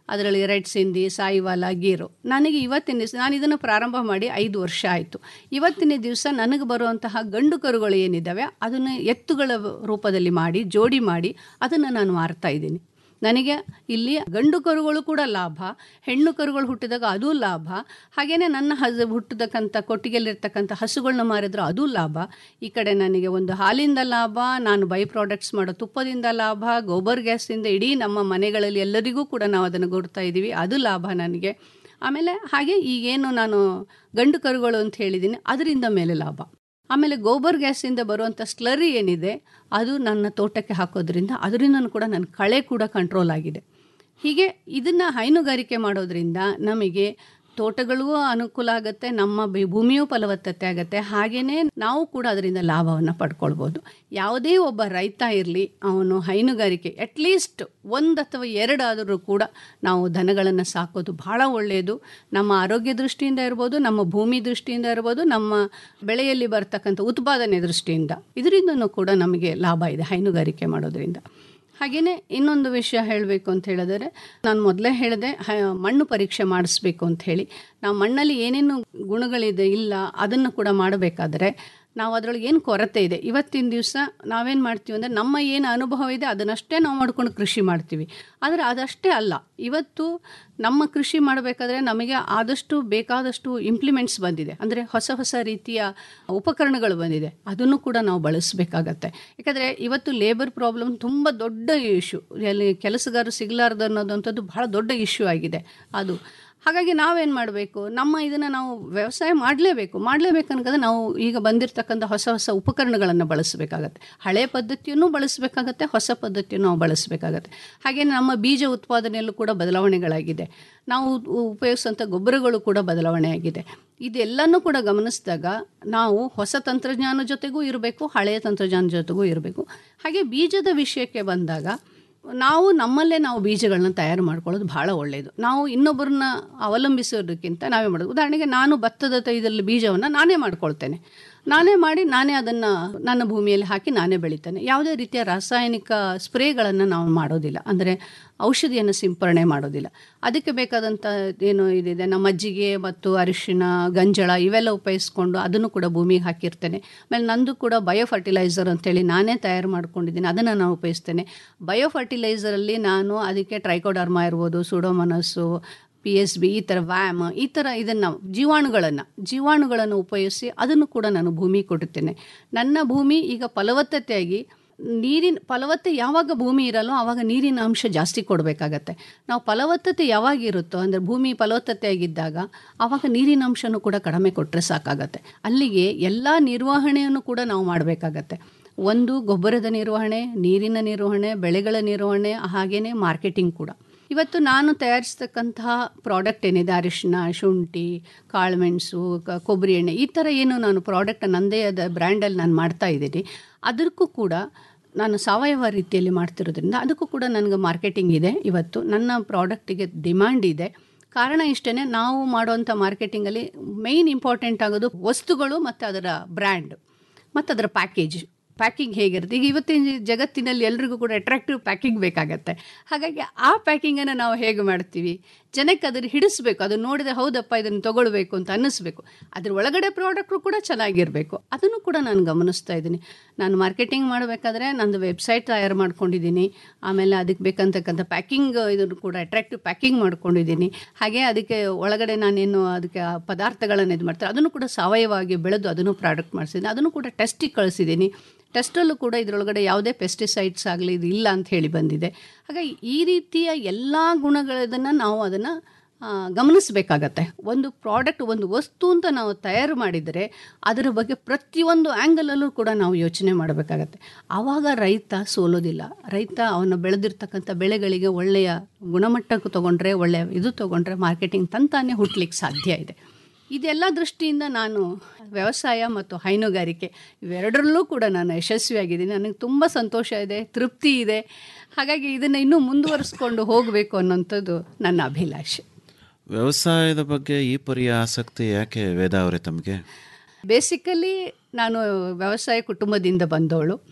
ಅದರಲ್ಲಿ ರೆಡ್ ಸಿಂಧಿ ಸಾಯಿವಾಲ ಗೀರು ನನಗೆ ಇವತ್ತಿನ ದಿವಸ ನಾನು ಇದನ್ನು ಪ್ರಾರಂಭ ಮಾಡಿ ಐದು ವರ್ಷ ಆಯಿತು ಇವತ್ತಿನ ದಿವಸ ನನಗೆ ಬರುವಂತಹ ಗಂಡು ಕರುಗಳು ಏನಿದ್ದಾವೆ ಅದನ್ನು ಎತ್ತುಗಳ ರೂಪದಲ್ಲಿ ಮಾಡಿ ಜೋಡಿ ಮಾಡಿ ಅದನ್ನು ನಾನು ಮಾರ್ತಾ ಇದ್ದೀನಿ ನನಗೆ ಇಲ್ಲಿ ಗಂಡು ಕರುಗಳು ಕೂಡ ಲಾಭ ಹೆಣ್ಣು ಕರುಗಳು ಹುಟ್ಟಿದಾಗ ಅದೂ ಲಾಭ ಹಾಗೆಯೇ ನನ್ನ ಹಸು ಹುಟ್ಟಿದಕ್ಕಂಥ ಕೊಟ್ಟಿಗೆಯಲ್ಲಿರ್ತಕ್ಕಂಥ ಹಸುಗಳನ್ನ ಮಾರಿದ್ರೆ ಅದೂ ಲಾಭ ಈ ಕಡೆ ನನಗೆ ಒಂದು ಹಾಲಿಂದ ಲಾಭ ನಾನು ಬೈ ಪ್ರಾಡಕ್ಟ್ಸ್ ಮಾಡೋ ತುಪ್ಪದಿಂದ ಲಾಭ ಗೋಬರ್ ಗ್ಯಾಸಿಂದ ಇಡೀ ನಮ್ಮ ಮನೆಗಳಲ್ಲಿ ಎಲ್ಲರಿಗೂ ಕೂಡ ನಾವು ಅದನ್ನು ಕೊಡ್ತಾ ಇದ್ದೀವಿ ಅದು ಲಾಭ ನನಗೆ ಆಮೇಲೆ ಹಾಗೆ ಈಗೇನು ನಾನು ಗಂಡು ಕರುಗಳು ಅಂತ ಹೇಳಿದ್ದೀನಿ ಅದರಿಂದ ಮೇಲೆ ಲಾಭ ಆಮೇಲೆ ಗೋಬರ್ ಗ್ಯಾಸಿಂದ ಬರುವಂಥ ಸ್ಲರಿ ಏನಿದೆ ಅದು ನನ್ನ ತೋಟಕ್ಕೆ ಹಾಕೋದ್ರಿಂದ ಅದರಿಂದ ಕೂಡ ನನ್ನ ಕಳೆ ಕೂಡ ಕಂಟ್ರೋಲ್ ಆಗಿದೆ ಹೀಗೆ ಇದನ್ನು ಹೈನುಗಾರಿಕೆ ಮಾಡೋದ್ರಿಂದ ನಮಗೆ ತೋಟಗಳಿಗೂ ಅನುಕೂಲ ಆಗುತ್ತೆ ನಮ್ಮ ಬಿ- ಭೂಮಿಯೂ ಫಲವತ್ತತೆ ಆಗುತ್ತೆ ಹಾಗೆಯೇ ನಾವು ಕೂಡ ಅದರಿಂದ ಲಾಭವನ್ನು ಪಡ್ಕೊಳ್ಬೋದು ಯಾವುದೇ ಒಬ್ಬ ರೈತ ಇರಲಿ ಅವನು ಹೈನುಗಾರಿಕೆ ಅಟ್ಲೀಸ್ಟ್ ಒಂದು ಅಥವಾ ಎರಡಾದರೂ ಕೂಡ ನಾವು ದನಗಳನ್ನು ಸಾಕೋದು ಬಹಳ ಒಳ್ಳೆಯದು ನಮ್ಮ ಆರೋಗ್ಯ ದೃಷ್ಟಿಯಿಂದ ಇರ್ಬೋದು ನಮ್ಮ ಭೂಮಿ ದೃಷ್ಟಿಯಿಂದ ಇರ್ಬೋದು ನಮ್ಮ ಬೆಳೆಯಲ್ಲಿ ಬರ್ತಕ್ಕಂಥ ಉತ್ಪಾದನೆ ದೃಷ್ಟಿಯಿಂದ ಇದರಿಂದನೂ ಕೂಡ ನಮಗೆ ಲಾಭ ಇದೆ ಹೈನುಗಾರಿಕೆ ಮಾಡೋದ್ರಿಂದ ಹಾಗೆಯೇ ಇನ್ನೊಂದು ವಿಷಯ ಹೇಳಬೇಕು ಅಂತ ಹೇಳಿದರೆ ನಾನು ಮೊದಲೇ ಹೇಳಿದೆ ಹ- ಮಣ್ಣು ಪರೀಕ್ಷೆ ಮಾಡಿಸ್ಬೇಕು ಅಂತ ಹೇಳಿ ನಾವು ಮಣ್ಣಲ್ಲಿ ಏನೇನು ಗುಣಗಳಿದೆ ಇಲ್ಲ ಅದನ್ನು ಕೂಡ ಮಾಡಬೇಕಾದ್ರೆ ನಾವು ಅದರೊಳಗೆ ಏನು ಕೊರತೆ ಇದೆ ಇವತ್ತಿನ ದಿವಸ ನಾವೇನು ಮಾಡ್ತೀವಿ ಅಂದರೆ ನಮ್ಮ ಏನು ಅನುಭವ ಇದೆ ಅದನ್ನಷ್ಟೇ ನಾವು ಮಾಡ್ಕೊಂಡು ಕೃಷಿ ಮಾಡ್ತೀವಿ ಆದರೆ ಅದಷ್ಟೇ ಅಲ್ಲ ಇವತ್ತು ನಮ್ಮ ಕೃಷಿ ಮಾಡಬೇಕಾದ್ರೆ ನಮಗೆ ಆದಷ್ಟು ಬೇಕಾದಷ್ಟು ಇಂಪ್ಲಿಮೆಂಟ್ಸ್ ಬಂದಿದೆ ಅಂದರೆ ಹೊಸ ಹೊಸ ರೀತಿಯ ಉಪಕರಣಗಳು ಬಂದಿದೆ ಅದನ್ನು ಕೂಡ ನಾವು ಬಳಸಬೇಕಾಗತ್ತೆ ಯಾಕಂದರೆ ಇವತ್ತು ಲೇಬರ್ ಪ್ರಾಬ್ಲಮ್ ತುಂಬ ದೊಡ್ಡ ಇಶ್ಯೂ ಎಲ್ಲಿ ಕೆಲಸಗಾರರು ಸಿಗಲಾರ್ದು ಅನ್ನೋದಂಥದ್ದು ಬಹಳ ದೊಡ್ಡ ಇಶ್ಯೂ ಆಗಿದೆ ಅದು ಹಾಗಾಗಿ ನಾವೇನು ಮಾಡಬೇಕು ನಮ್ಮ ಇದನ್ನು ನಾವು ವ್ಯವಸಾಯ ಮಾಡಲೇಬೇಕು ಮಾಡಲೇಬೇಕು ಅನ್ಕಂದ್ರೆ ನಾವು ಈಗ ಬಂದಿರತಕ್ಕಂಥ ಹೊಸ ಹೊಸ ಉಪಕರಣಗಳನ್ನು ಬಳಸಬೇಕಾಗತ್ತೆ ಹಳೆ ಪದ್ಧತಿಯನ್ನು ಬಳಸಬೇಕಾಗತ್ತೆ ಹೊಸ ಪದ್ಧತಿಯನ್ನು ನಾವು ಬಳಸಬೇಕಾಗತ್ತೆ ಹಾಗೆ ನಮ್ಮ ಬೀಜ ಉತ್ಪಾದನೆಯಲ್ಲೂ ಕೂಡ ಬದಲಾವಣೆಗಳಾಗಿದೆ ನಾವು ಉ- ಉಪಯೋಗಿಸುವಂಥ ಗೊಬ್ಬರಗಳು ಕೂಡ ಬದಲಾವಣೆ ಆಗಿದೆ ಇದೆಲ್ಲನೂ ಕೂಡ ಗಮನಿಸಿದಾಗ ನಾವು ಹೊಸ ತಂತ್ರಜ್ಞಾನ ಜೊತೆಗೂ ಇರಬೇಕು ಹಳೆಯ ತಂತ್ರಜ್ಞಾನ ಜೊತೆಗೂ ಇರಬೇಕು ಹಾಗೆ ಬೀಜದ ವಿಷಯಕ್ಕೆ ಬಂದಾಗ ನಾವು ನಮ್ಮಲ್ಲೇ ನಾವು ಬೀಜಗಳನ್ನ ತಯಾರು ಮಾಡ್ಕೊಳ್ಳೋದು ಭಾಳ ಒಳ್ಳೆಯದು ನಾವು ಇನ್ನೊಬ್ಬರನ್ನ ಅವಲಂಬಿಸೋದಕ್ಕಿಂತ ನಾವೇ ಮಾಡೋದು ಉದಾಹರಣೆಗೆ ನಾನು ಭತ್ತದ ಇದರಲ್ಲಿ ಬೀಜವನ್ನು ನಾನೇ ಮಾಡ್ಕೊಳ್ತೇನೆ ನಾನೇ ಮಾಡಿ ನಾನೇ ಅದನ್ನು ನನ್ನ ಭೂಮಿಯಲ್ಲಿ ಹಾಕಿ ನಾನೇ ಬೆಳಿತೇನೆ ಯಾವುದೇ ರೀತಿಯ ರಾಸಾಯನಿಕ ಸ್ಪ್ರೇಗಳನ್ನು ನಾವು ಮಾಡೋದಿಲ್ಲ ಅಂದರೆ ಔಷಧಿಯನ್ನು ಸಿಂಪರಣೆ ಮಾಡೋದಿಲ್ಲ ಅದಕ್ಕೆ ಬೇಕಾದಂಥ ಏನು ಇದಿದೆ ನಮ್ಮ ಮಜ್ಜಿಗೆ ಮತ್ತು ಅರಿಶಿನ ಗಂಜಳ ಇವೆಲ್ಲ ಉಪಯೋಗಿಸ್ಕೊಂಡು ಅದನ್ನು ಕೂಡ ಭೂಮಿಗೆ ಹಾಕಿರ್ತೇನೆ ಆಮೇಲೆ ನಂದು ಕೂಡ ಬಯೋ ಫರ್ಟಿಲೈಸರ್ ಅಂತೇಳಿ ನಾನೇ ತಯಾರು ಮಾಡ್ಕೊಂಡಿದ್ದೀನಿ ಅದನ್ನು ನಾನು ಉಪಯೋಗಿಸ್ತೇನೆ ಬಯೋ ಫರ್ಟಿಲೈಸರಲ್ಲಿ ನಾನು ಅದಕ್ಕೆ ಟ್ರೈಕೋಡರ್ಮಾ ಇರ್ಬೋದು ಸುಡೋಮನಸ್ಸು ಪಿ ಎಸ್ ಬಿ ಈ ಥರ ವ್ಯಾಮ್ ಈ ಥರ ಇದನ್ನು ಜೀವಾಣುಗಳನ್ನು ಜೀವಾಣುಗಳನ್ನು ಉಪಯೋಗಿಸಿ ಅದನ್ನು ಕೂಡ ನಾನು ಭೂಮಿ ಕೊಡುತ್ತೇನೆ ನನ್ನ ಭೂಮಿ ಈಗ ಫಲವತ್ತತೆಯಾಗಿ ನೀರಿನ ಫಲವತ್ತೆ ಯಾವಾಗ ಭೂಮಿ ಇರಲ್ಲೋ ಆವಾಗ ನೀರಿನ ಅಂಶ ಜಾಸ್ತಿ ಕೊಡಬೇಕಾಗತ್ತೆ ನಾವು ಫಲವತ್ತತೆ ಯಾವಾಗ ಇರುತ್ತೋ ಅಂದರೆ ಭೂಮಿ ಫಲವತ್ತತೆಯಾಗಿದ್ದಾಗ ಆವಾಗ ನೀರಿನ ಅಂಶನೂ ಕೂಡ ಕಡಿಮೆ ಕೊಟ್ಟರೆ ಸಾಕಾಗತ್ತೆ ಅಲ್ಲಿಗೆ ಎಲ್ಲ ನಿರ್ವಹಣೆಯನ್ನು ಕೂಡ ನಾವು ಮಾಡಬೇಕಾಗತ್ತೆ ಒಂದು ಗೊಬ್ಬರದ ನಿರ್ವಹಣೆ ನೀರಿನ ನಿರ್ವಹಣೆ ಬೆಳೆಗಳ ನಿರ್ವಹಣೆ ಹಾಗೆಯೇ ಮಾರ್ಕೆಟಿಂಗ್ ಕೂಡ ಇವತ್ತು ನಾನು ತಯಾರಿಸ್ತಕ್ಕಂತಹ ಪ್ರಾಡಕ್ಟ್ ಏನಿದೆ ಅರಿಶಿನ ಶುಂಠಿ ಕಾಳುಮೆಣಸು ಕ- ಕೊಬ್ಬರಿ ಎಣ್ಣೆ ಈ ಥರ ಏನು ನಾನು ಪ್ರಾಡಕ್ಟ್ ನನ್ನದೇ ಆದ ಬ್ರ್ಯಾಂಡಲ್ಲಿ ನಾನು ಮಾಡ್ತಾ ಇದ್ದೀನಿ ಅದಕ್ಕೂ ಕೂಡ ನಾನು ಸಾವಯವ ರೀತಿಯಲ್ಲಿ ಮಾಡ್ತಿರೋದ್ರಿಂದ ಅದಕ್ಕೂ ಕೂಡ ನನಗೆ ಮಾರ್ಕೆಟಿಂಗ್ ಇದೆ ಇವತ್ತು ನನ್ನ ಪ್ರಾಡಕ್ಟಿಗೆ ಡಿಮ್ಯಾಂಡ್ ಇದೆ ಕಾರಣ ಇಷ್ಟೇ ನಾವು ಮಾಡುವಂಥ ಮಾರ್ಕೆಟಿಂಗಲ್ಲಿ ಮೇಯ್ನ್ ಇಂಪಾರ್ಟೆಂಟ್ ಆಗೋದು ವಸ್ತುಗಳು ಮತ್ತು ಅದರ ಬ್ರ್ಯಾಂಡ್ ಮತ್ತು ಅದರ ಪ್ಯಾಕೇಜ್ ಪ್ಯಾಕಿಂಗ್ ಹೇಗಿರುತ್ತೆ ಈಗ ಇವತ್ತಿನ ಜಗತ್ತಿನಲ್ಲಿ ಎಲ್ರಿಗೂ ಕೂಡ ಅಟ್ರಾಕ್ಟಿವ್ ಪ್ಯಾಕಿಂಗ್ ಬೇಕಾಗತ್ತೆ ಹಾಗಾಗಿ ಆ ಪ್ಯಾಕಿಂಗನ್ನು ನಾವು ಹೇಗೆ ಮಾಡ್ತೀವಿ ಜನಕ್ಕೆ ಅದನ್ನು ಹಿಡಿಸ್ಬೇಕು ಅದು ನೋಡಿದ್ರೆ ಹೌದಪ್ಪ ಇದನ್ನು ತಗೊಳ್ಬೇಕು ಅಂತ ಅನ್ನಿಸ್ಬೇಕು ಅದ್ರ ಒಳಗಡೆ ಪ್ರಾಡಕ್ಟು ಕೂಡ ಚೆನ್ನಾಗಿರಬೇಕು ಅದನ್ನು ಕೂಡ ನಾನು ಗಮನಿಸ್ತಾ ಇದ್ದೀನಿ ನಾನು ಮಾರ್ಕೆಟಿಂಗ್ ಮಾಡಬೇಕಾದ್ರೆ ನಂದು ವೆಬ್ಸೈಟ್ ತಯಾರು ಮಾಡ್ಕೊಂಡಿದ್ದೀನಿ ಆಮೇಲೆ ಅದಕ್ಕೆ ಬೇಕಂತಕ್ಕಂಥ ಪ್ಯಾಕಿಂಗ್ ಇದನ್ನು ಕೂಡ ಅಟ್ರಾಕ್ಟಿವ್ ಪ್ಯಾಕಿಂಗ್ ಮಾಡ್ಕೊಂಡಿದ್ದೀನಿ ಹಾಗೆ ಅದಕ್ಕೆ ಒಳಗಡೆ ನಾನೇನು ಅದಕ್ಕೆ ಆ ಪದಾರ್ಥಗಳನ್ನು ಇದು ಮಾಡ್ತಾರೆ ಅದನ್ನು ಕೂಡ ಸಾವಯವಾಗಿ ಬೆಳೆದು ಅದನ್ನು ಪ್ರಾಡಕ್ಟ್ ಮಾಡಿಸಿದ್ದೀನಿ ಅದನ್ನು ಕೂಡ ಟೆಸ್ಟಿಗೆ ಕಳಿಸಿದ್ದೀನಿ ಟೆಸ್ಟಲ್ಲೂ ಕೂಡ ಇದರೊಳಗಡೆ ಯಾವುದೇ ಪೆಸ್ಟಿಸೈಡ್ಸ್ ಆಗಲಿ ಇದು ಇಲ್ಲ ಅಂತ ಹೇಳಿ ಬಂದಿದೆ ಹಾಗಾಗಿ ಈ ರೀತಿಯ ಎಲ್ಲ ಗುಣಗಳದನ್ನು ನಾವು ಅದನ್ನು ಗಮನಿಸಬೇಕಾಗತ್ತೆ ಒಂದು ಪ್ರಾಡಕ್ಟ್ ಒಂದು ವಸ್ತು ಅಂತ ನಾವು ತಯಾರು ಮಾಡಿದರೆ ಅದರ ಬಗ್ಗೆ ಪ್ರತಿಯೊಂದು ಆ್ಯಂಗಲಲ್ಲೂ ಕೂಡ ನಾವು ಯೋಚನೆ ಮಾಡಬೇಕಾಗತ್ತೆ ಆವಾಗ ರೈತ ಸೋಲೋದಿಲ್ಲ ರೈತ ಅವನು ಬೆಳೆದಿರ್ತಕ್ಕಂಥ ಬೆಳೆಗಳಿಗೆ ಒಳ್ಳೆಯ ಗುಣಮಟ್ಟಕ್ಕೆ ತೊಗೊಂಡ್ರೆ ಒಳ್ಳೆಯ ಇದು ತೊಗೊಂಡ್ರೆ ಮಾರ್ಕೆಟಿಂಗ್ ತಂತಾನೇ ಹುಟ್ಲಿಕ್ಕೆ ಸಾಧ್ಯ ಇದೆ ಇದೆಲ್ಲ ದೃಷ್ಟಿಯಿಂದ ನಾನು ವ್ಯವಸಾಯ ಮತ್ತು ಹೈನುಗಾರಿಕೆ ಇವೆರಡರಲ್ಲೂ ಕೂಡ ನಾನು ಯಶಸ್ವಿಯಾಗಿದ್ದೀನಿ ನನಗೆ ತುಂಬ ಸಂತೋಷ ಇದೆ ತೃಪ್ತಿ ಇದೆ ಹಾಗಾಗಿ ಇದನ್ನು ಇನ್ನೂ ಮುಂದುವರಿಸ್ಕೊಂಡು ಹೋಗಬೇಕು ಅನ್ನೋಂಥದ್ದು ನನ್ನ ಅಭಿಲಾಷೆ ವ್ಯವಸಾಯದ ಬಗ್ಗೆ ಈ ಪರಿಯ ಆಸಕ್ತಿ ಯಾಕೆ ವೇದ ಅವರೇ ತಮಗೆ ಬೇಸಿಕಲಿ ನಾನು ವ್ಯವಸಾಯ ಕುಟುಂಬದಿಂದ ಬಂದವಳು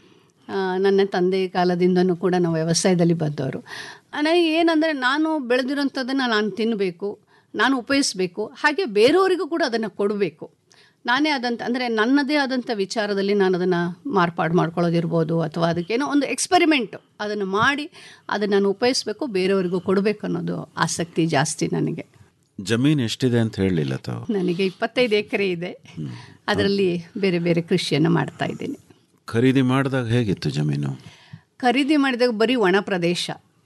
ಆ, ನನ್ನ ತಂದೆ ಕಾಲದಿಂದನೂ ಕೂಡ ನಾವು ವ್ಯವಸಾಯದಲ್ಲಿ ಬಂದವರು ನನಗೆ ಏನಂದರೆ ನಾನು ಬೆಳೆದಿರೋಂಥದ್ದನ್ನು ನಾನು ತಿನ್ನಬೇಕು ನಾನು ಉಪಯೋಗಿಸ್ಬೇಕು ಹಾಗೆ ಬೇರೆಯವರಿಗೂ ಕೂಡ ಅದನ್ನು ಕೊಡಬೇಕು ನಾನೇ ಆದಂಥ ಅಂದರೆ ನನ್ನದೇ ಆದಂಥ ವಿಚಾರದಲ್ಲಿ ನಾನು ಅದನ್ನು ಮಾರ್ಪಾಡು ಮಾಡ್ಕೊಳ್ಳೋದಿರ್ಬೋದು ಅಥವಾ ಅದಕ್ಕೇನೋ ಒಂದು ಎಕ್ಸ್ಪೆರಿಮೆಂಟು ಅದನ್ನು ಮಾಡಿ ಅದನ್ನು ನಾನು ಉಪಯೋಗಿಸ್ಬೇಕು ಬೇರೆಯವರಿಗೂ ಕೊಡಬೇಕು ಅನ್ನೋದು ಆಸಕ್ತಿ ಜಾಸ್ತಿ ನನಗೆ ಜಮೀನು ಎಷ್ಟಿದೆ ಅಂತ ಹೇಳಲಿಲ್ಲ ತಾವು ನನಗೆ ಇಪ್ಪತ್ತೈದು ಎಕರೆ ಇದೆ ಅದರಲ್ಲಿ ಬೇರೆ ಬೇರೆ ಕೃಷಿಯನ್ನು ಮಾಡ್ತಾ ಇದ್ದೀನಿ ಖರೀದಿ ಮಾಡಿದಾಗ ಹೇಗಿತ್ತು ಜಮೀನು ಖರೀದಿ ಮಾಡಿದಾಗ ಬರೀ ಒಣ ಪ್ರದೇಶ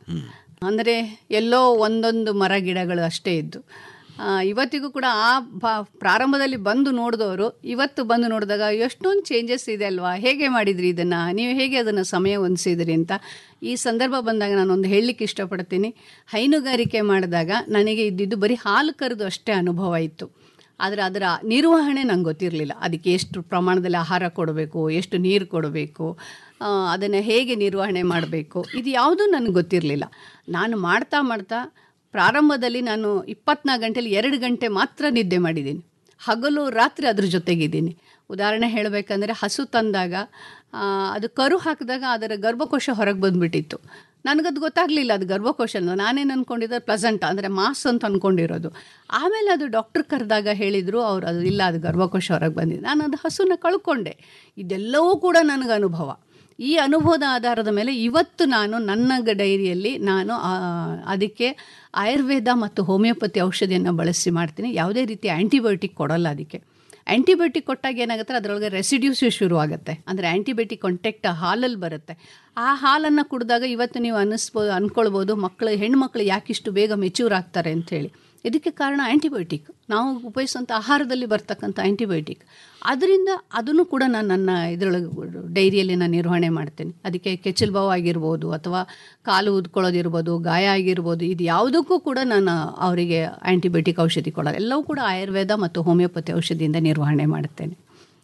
ಅಂದರೆ ಎಲ್ಲೋ ಒಂದೊಂದು ಮರ ಗಿಡಗಳು ಅಷ್ಟೇ ಇದ್ದು ಆ, ಇವತ್ತಿಗೂ ಕೂಡ ಆ ಬಾ ಪ್ರಾರಂಭದಲ್ಲಿ ಬಂದು ನೋಡಿದವರು ಇವತ್ತು ಬಂದು ನೋಡಿದಾಗ ಎಷ್ಟೊಂದು ಚೇಂಜಸ್ ಇದೆ ಅಲ್ವಾ ಹೇಗೆ ಮಾಡಿದ್ರಿ ಇದನ್ನು ನೀವು ಹೇಗೆ ಅದನ್ನು ಸಮಯ ಹೊಂದಿಸಿದ್ರಿ ಅಂತ ಈ ಸಂದರ್ಭ ಬಂದಾಗ ನಾನೊಂದು ಹೇಳಲಿಕ್ಕೆ ಇಷ್ಟಪಡ್ತೀನಿ ಹೈನುಗಾರಿಕೆ ಮಾಡಿದಾಗ ನನಗೆ ಇದ್ದಿದ್ದು ಬರೀ ಹಾಲು ಕರೆದು ಅಷ್ಟೇ ಅನುಭವ ಇತ್ತು ಆದರೆ ಅದರ ನಿರ್ವಹಣೆ ನಂಗೆ ಗೊತ್ತಿರಲಿಲ್ಲ ಅದಕ್ಕೆ ಎಷ್ಟು ಪ್ರಮಾಣದಲ್ಲಿ ಆಹಾರ ಕೊಡಬೇಕು ಎಷ್ಟು ನೀರು ಕೊಡಬೇಕು ಅದನ್ನು ಹೇಗೆ ನಿರ್ವಹಣೆ ಮಾಡಬೇಕು ಇದು ಯಾವುದೂ ನನಗೆ ಗೊತ್ತಿರಲಿಲ್ಲ ನಾನು ಮಾಡ್ತಾ ಮಾಡ್ತಾ ಪ್ರಾರಂಭದಲ್ಲಿ ನಾನು ಇಪ್ಪತ್ನಾಲ್ಕು ಗಂಟೆಲಿ ಎರಡು ಗಂಟೆ ಮಾತ್ರ ನಿದ್ದೆ ಮಾಡಿದ್ದೀನಿ ಹಗಲು ರಾತ್ರಿ ಅದ್ರ ಜೊತೆಗಿದ್ದೀನಿ ಉದಾಹರಣೆ ಹೇಳಬೇಕಂದ್ರೆ ಹಸು ತಂದಾಗ ಆ, ಅದು ಕರು ಹಾಕಿದಾಗ ಅದರ ಗರ್ಭಕೋಶ ಹೊರಗೆ ಬಂದುಬಿಟ್ಟಿತ್ತು ನನಗದು ಗೊತ್ತಾಗಲಿಲ್ಲ ಅದು ಗರ್ಭಕೋಶ ಅನ್ನೋದು. ನಾನೇನು ಅಂದ್ಕೊಂಡಿದ್ದೆ ಪ್ಲಸಂಟ್ ಅಂದರೆ ಮಾಸ್ ಅಂತ ಅಂದ್ಕೊಂಡಿರೋದು ಆಮೇಲೆ ಅದು ಡಾಕ್ಟ್ರ್ ಕರೆದಾಗ ಹೇಳಿದರು ಅವ್ರು ಅದು ಇಲ್ಲ ಅದು ಗರ್ಭಕೋಶ ಹೊರಗೆ ಬಂದಿದೆ ನಾನು ಅದು ಹಸುನ ಕಳ್ಕೊಂಡೆ ಇದೆಲ್ಲವೂ ಕೂಡ ನನಗೆ ಅನುಭವ ಈ ಅನುಭವದ ಆಧಾರದ ಮೇಲೆ ಇವತ್ತು ನಾನು ನನ್ನ ಗ- ಡೈರಿಯಲ್ಲಿ ನಾನು ಆ, ಅದಕ್ಕೆ ಆಯುರ್ವೇದ ಮತ್ತು ಹೋಮಿಯೋಪತಿ ಔಷಧಿಯನ್ನು ಬಳಸಿ ಮಾಡ್ತೀನಿ ಯಾವುದೇ ರೀತಿ ಆ್ಯಂಟಿಬಯೋಟಿಕ್ ಕೊಡಲ್ಲ ಅದಕ್ಕೆ ಆ್ಯಂಟಿಬಯೋಟಿಕ್ ಕೊಟ್ಟಾಗ ಏನಾಗುತ್ತೆ ಅದರೊಳಗೆ ರೆಸಿಡ್ಯೂಸ್ ಶುರು ಆಗುತ್ತೆ ಅಂದರೆ ಆ್ಯಂಟಿಬಯೋಟಿಕ್ ಕಾಂಟ್ಯಾಕ್ಟ್ ಹಾಲಲ್ಲಿ ಬರುತ್ತೆ ಆ ಹಾಲನ್ನು ಕುಡಿದಾಗ ಇವತ್ತು ನೀವು ಅನ್ನಿಸ್ಬೋದು ಅಂದ್ಕೊಳ್ಬೋದು ಮಕ್ಕಳು ಹೆಣ್ಮಕ್ಳು ಯಾಕಿಷ್ಟು ಬೇಗ ಮೆಚ್ಯೂರ್ ಆಗ್ತಾರೆ ಅಂಥೇಳಿ ಇದಕ್ಕೆ ಕಾರಣ ಆ್ಯಂಟಿಬಯೋಟಿಕ್ ನಾವು ಉಪಯೋಗಿಸುವಂಥ ಆಹಾರದಲ್ಲಿ ಬರ್ತಕ್ಕಂಥ ಆ್ಯಂಟಿಬಯೋಟಿಕ್ ಅದರಿಂದ ಅದನ್ನು ಕೂಡ ನಾನು ನನ್ನ ಇದರೊಳಗೆ ಡೈರಿಯಲ್ಲಿ ನಾನು ನಿರ್ವಹಣೆ ಮಾಡ್ತೇನೆ ಅದಕ್ಕೆ ಕೆಚ್ಚಲು ಬಾವು ಆಗಿರ್ಬೋದು ಅಥವಾ ಕಾಲು ಉದ್ಕೊಳ್ಳೋದಿರ್ಬೋದು ಗಾಯ ಆಗಿರ್ಬೋದು ಇದು ಯಾವುದಕ್ಕೂ ಕೂಡ ನಾನು ಅವರಿಗೆ ಆ್ಯಂಟಿಬಯೋಟಿಕ್ ಔಷಧಿ ಕೊಡೋದು ಎಲ್ಲವೂ ಕೂಡ ಆಯುರ್ವೇದ ಮತ್ತು ಹೋಮಿಯೋಪತಿ ಔಷಧಿಯಿಂದ ನಿರ್ವಹಣೆ ಮಾಡುತ್ತೇನೆ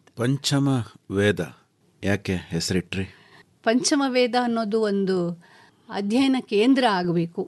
ಪಂಚಮ ವೇದ ಯಾಕೆ ಹೆಸರಿಟ್ರಿ ಪಂಚಮ ವೇದ ಅನ್ನೋದು ಒಂದು ಅಧ್ಯಯನ ಕೇಂದ್ರ ಆಗಬೇಕು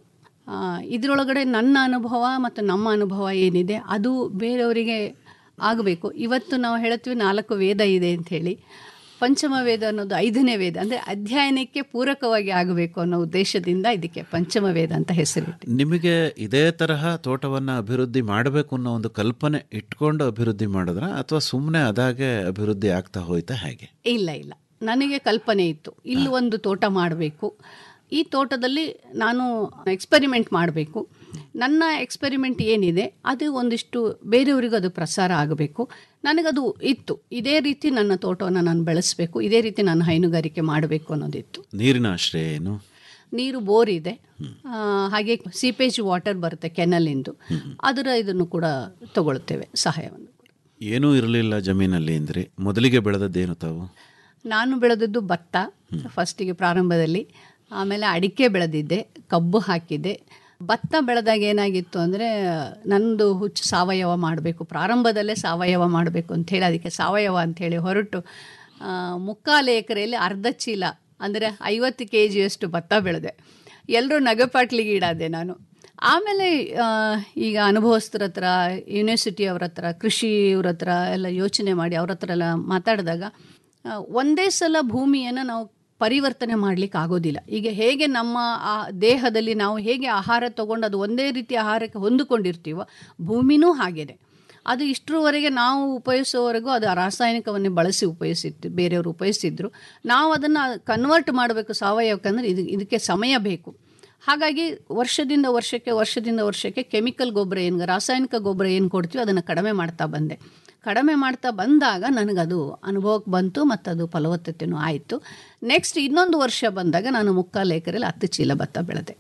ಇದರೊಳಗಡೆ ನನ್ನ ಅನುಭವ ಮತ್ತು ನಮ್ಮ ಅನುಭವ ಏನಿದೆ ಅದು ಬೇರೆಯವರಿಗೆ ಆಗಬೇಕು ಇವತ್ತು ನಾವು ಹೇಳ್ತೀವಿ ನಾಲ್ಕು ವೇದ ಇದೆ ಅಂಥೇಳಿ ಪಂಚಮ ವೇದ ಅನ್ನೋದು ಐದನೇ ವೇದ ಅಂದರೆ ಅಧ್ಯಯನಕ್ಕೆ ಪೂರಕವಾಗಿ ಆಗಬೇಕು ಅನ್ನೋ ಉದ್ದೇಶದಿಂದ ಇದಕ್ಕೆ ಪಂಚಮ ವೇದ ಅಂತ ಹೆಸರಿಟ್ಟು ನಿಮಗೆ ಇದೇ ತರಹ ತೋಟವನ್ನು ಅಭಿವೃದ್ಧಿ ಮಾಡಬೇಕು ಅನ್ನೋ ಒಂದು ಕಲ್ಪನೆ ಇಟ್ಕೊಂಡು ಅಭಿವೃದ್ಧಿ ಮಾಡಿದ್ರ ಅಥವಾ ಸುಮ್ಮನೆ ಅದಾಗೆ ಅಭಿವೃದ್ಧಿ ಆಗ್ತಾ ಹೋಯ್ತಾ ಹೇಗೆ ಇಲ್ಲ ಇಲ್ಲ ನನಗೆ ಕಲ್ಪನೆ ಇತ್ತು ಇಲ್ಲಿ ಒಂದು ತೋಟ ಮಾಡಬೇಕು ಈ ತೋಟದಲ್ಲಿ ನಾನು ಎಕ್ಸ್ಪೆರಿಮೆಂಟ್ ಮಾಡಬೇಕು ನನ್ನ ಎಕ್ಸ್ಪೆರಿಮೆಂಟ್ ಏನಿದೆ ಅದು ಒಂದಿಷ್ಟು ಬೇರೆಯವರಿಗೂ ಅದು ಪ್ರಸಾರ ಆಗಬೇಕು ನನಗದು ಇತ್ತು ಇದೇ ರೀತಿ ನನ್ನ ತೋಟವನ್ನು ನಾನು ಬೆಳೆಸಬೇಕು ಇದೇ ರೀತಿ ನಾನು ಹೈನುಗಾರಿಕೆ ಮಾಡಬೇಕು ಅನ್ನೋದಿತ್ತು ನೀರಿನ ಆಶ್ರಯ ಏನು ನೀರು ಬೋರ್ ಇದೆ ಆ, ಹಾಗೆ ಸೀಪೇಜ್ ವಾಟರ್ ಬರುತ್ತೆ ಕೆನಲಿಂದು ಅದರ ಇದನ್ನು ಕೂಡ ತಗೊಳ್ತೇವೆ ಸಹಾಯವನ್ನು ಏನೂ ಇರಲಿಲ್ಲ ಜಮೀನಲ್ಲಿ ಅಂದ್ರಿ ಮೊದಲಿಗೆ ಬೆಳೆದದ್ದೇನು ತಾವು ನಾನು ಬೆಳೆದದ್ದು ಭತ್ತ ಫಸ್ಟಿಗೆ ಪ್ರಾರಂಭದಲ್ಲಿ ಆಮೇಲೆ ಅಡಿಕೆ ಬೆಳೆದಿದ್ದೆ ಕಬ್ಬು ಹಾಕಿದ್ದೆ ಭತ್ತ ಬೆಳೆದಾಗ ಏನಾಗಿತ್ತು ಅಂದರೆ ನಂದು ಹುಚ್ಚು ಸಾವಯವ ಮಾಡಬೇಕು ಪ್ರಾರಂಭದಲ್ಲೇ ಸಾವಯವ ಮಾಡಬೇಕು ಅಂಥೇಳಿ ಅದಕ್ಕೆ ಸಾವಯವ ಅಂಥೇಳಿ ಹೊರಟು ಆ, ಮುಕ್ಕಾಲು ಎಕರೆಯಲ್ಲಿ ಅರ್ಧ ಚೀಲ ಅಂದರೆ ಐವತ್ತು ಕೆ ಜಿಯಷ್ಟು ಭತ್ತ ಬೆಳೆದೆ ಎಲ್ಲರೂ ನಗೆಪಾಟ್ಲಿಗೆ ಈಡಾದೆ ನಾನು ಆಮೇಲೆ ಆ, ಈಗ ಅನುಭವಸ್ಥರ ಹತ್ರ ಯೂನಿವರ್ಸಿಟಿ ಅವ್ರ ಹತ್ರ ಕೃಷಿ ಇವ್ರ ಹತ್ರ ಎಲ್ಲ ಯೋಚನೆ ಮಾಡಿ ಅವ್ರ ಹತ್ರ ಎಲ್ಲ ಮಾತಾಡಿದಾಗ ಆ, ಒಂದೇ ಸಲ ಭೂಮಿಯನ್ನು ನಾವು ಪರಿವರ್ತನೆ ಮಾಡಲಿಕ್ಕೆ ಆಗೋದಿಲ್ಲ ಈಗ ಹೇಗೆ ನಮ್ಮ ಆ ದೇಹದಲ್ಲಿ ನಾವು ಹೇಗೆ ಆಹಾರ ತಗೊಂಡು ಅದು ಒಂದೇ ರೀತಿ ಆಹಾರಕ್ಕೆ ಹೊಂದಿಕೊಂಡಿರ್ತೀವೋ ಭೂಮಿನೂ ಹಾಗೇನೆ ಅದು ಇಷ್ಟರವರೆಗೆ ನಾವು ಉಪಯೋಗಿಸೋವರೆಗೂ ಅದು ರಾಸಾಯನಿಕವನ್ನೇ ಬಳಸಿ ಉಪಯೋಗಿಸಿತ್ತು ಬೇರೆಯವರು ಉಪಯೋಗಿಸಿದ್ರು ನಾವು ಅದನ್ನು ಕನ್ವರ್ಟ್ ಮಾಡಬೇಕು ಸಾವಯವಕ್ಕಂದ್ರೆ ಇದು ಇದಕ್ಕೆ ಸಮಯ ಬೇಕು ಹಾಗಾಗಿ ವರ್ಷದಿಂದ ವರ್ಷಕ್ಕೆ ವರ್ಷದಿಂದ ವರ್ಷಕ್ಕೆ ಕೆಮಿಕಲ್ ಗೊಬ್ಬರ ಏನು ರಾಸಾಯನಿಕ ಗೊಬ್ಬರ ಏನು ಕೊಡ್ತೀವೋ ಅದನ್ನು ಕಡಿಮೆ ಮಾಡ್ತಾ ಬಂದೆ ಕಡಿಮೆ ಮಾಡ್ತಾ ಬಂದಾಗ ನನಗದು ಅನುಭವಕ್ಕೆ ಬಂತು ಮತ್ತು ಅದು ಫಲವತ್ತತೆಯೂ ಆಯಿತು ನೆಕ್ಸ್ಟ್ ಇನ್ನೊಂದು ವರ್ಷ ಬಂದಾಗ ನಾನು ಮುಕ್ಕಾಲು ಎಕರೆಯಲ್ಲಿ ಹತ್ತು ಚೀಲ ಭತ್ತ ಬೆಳೆದೆ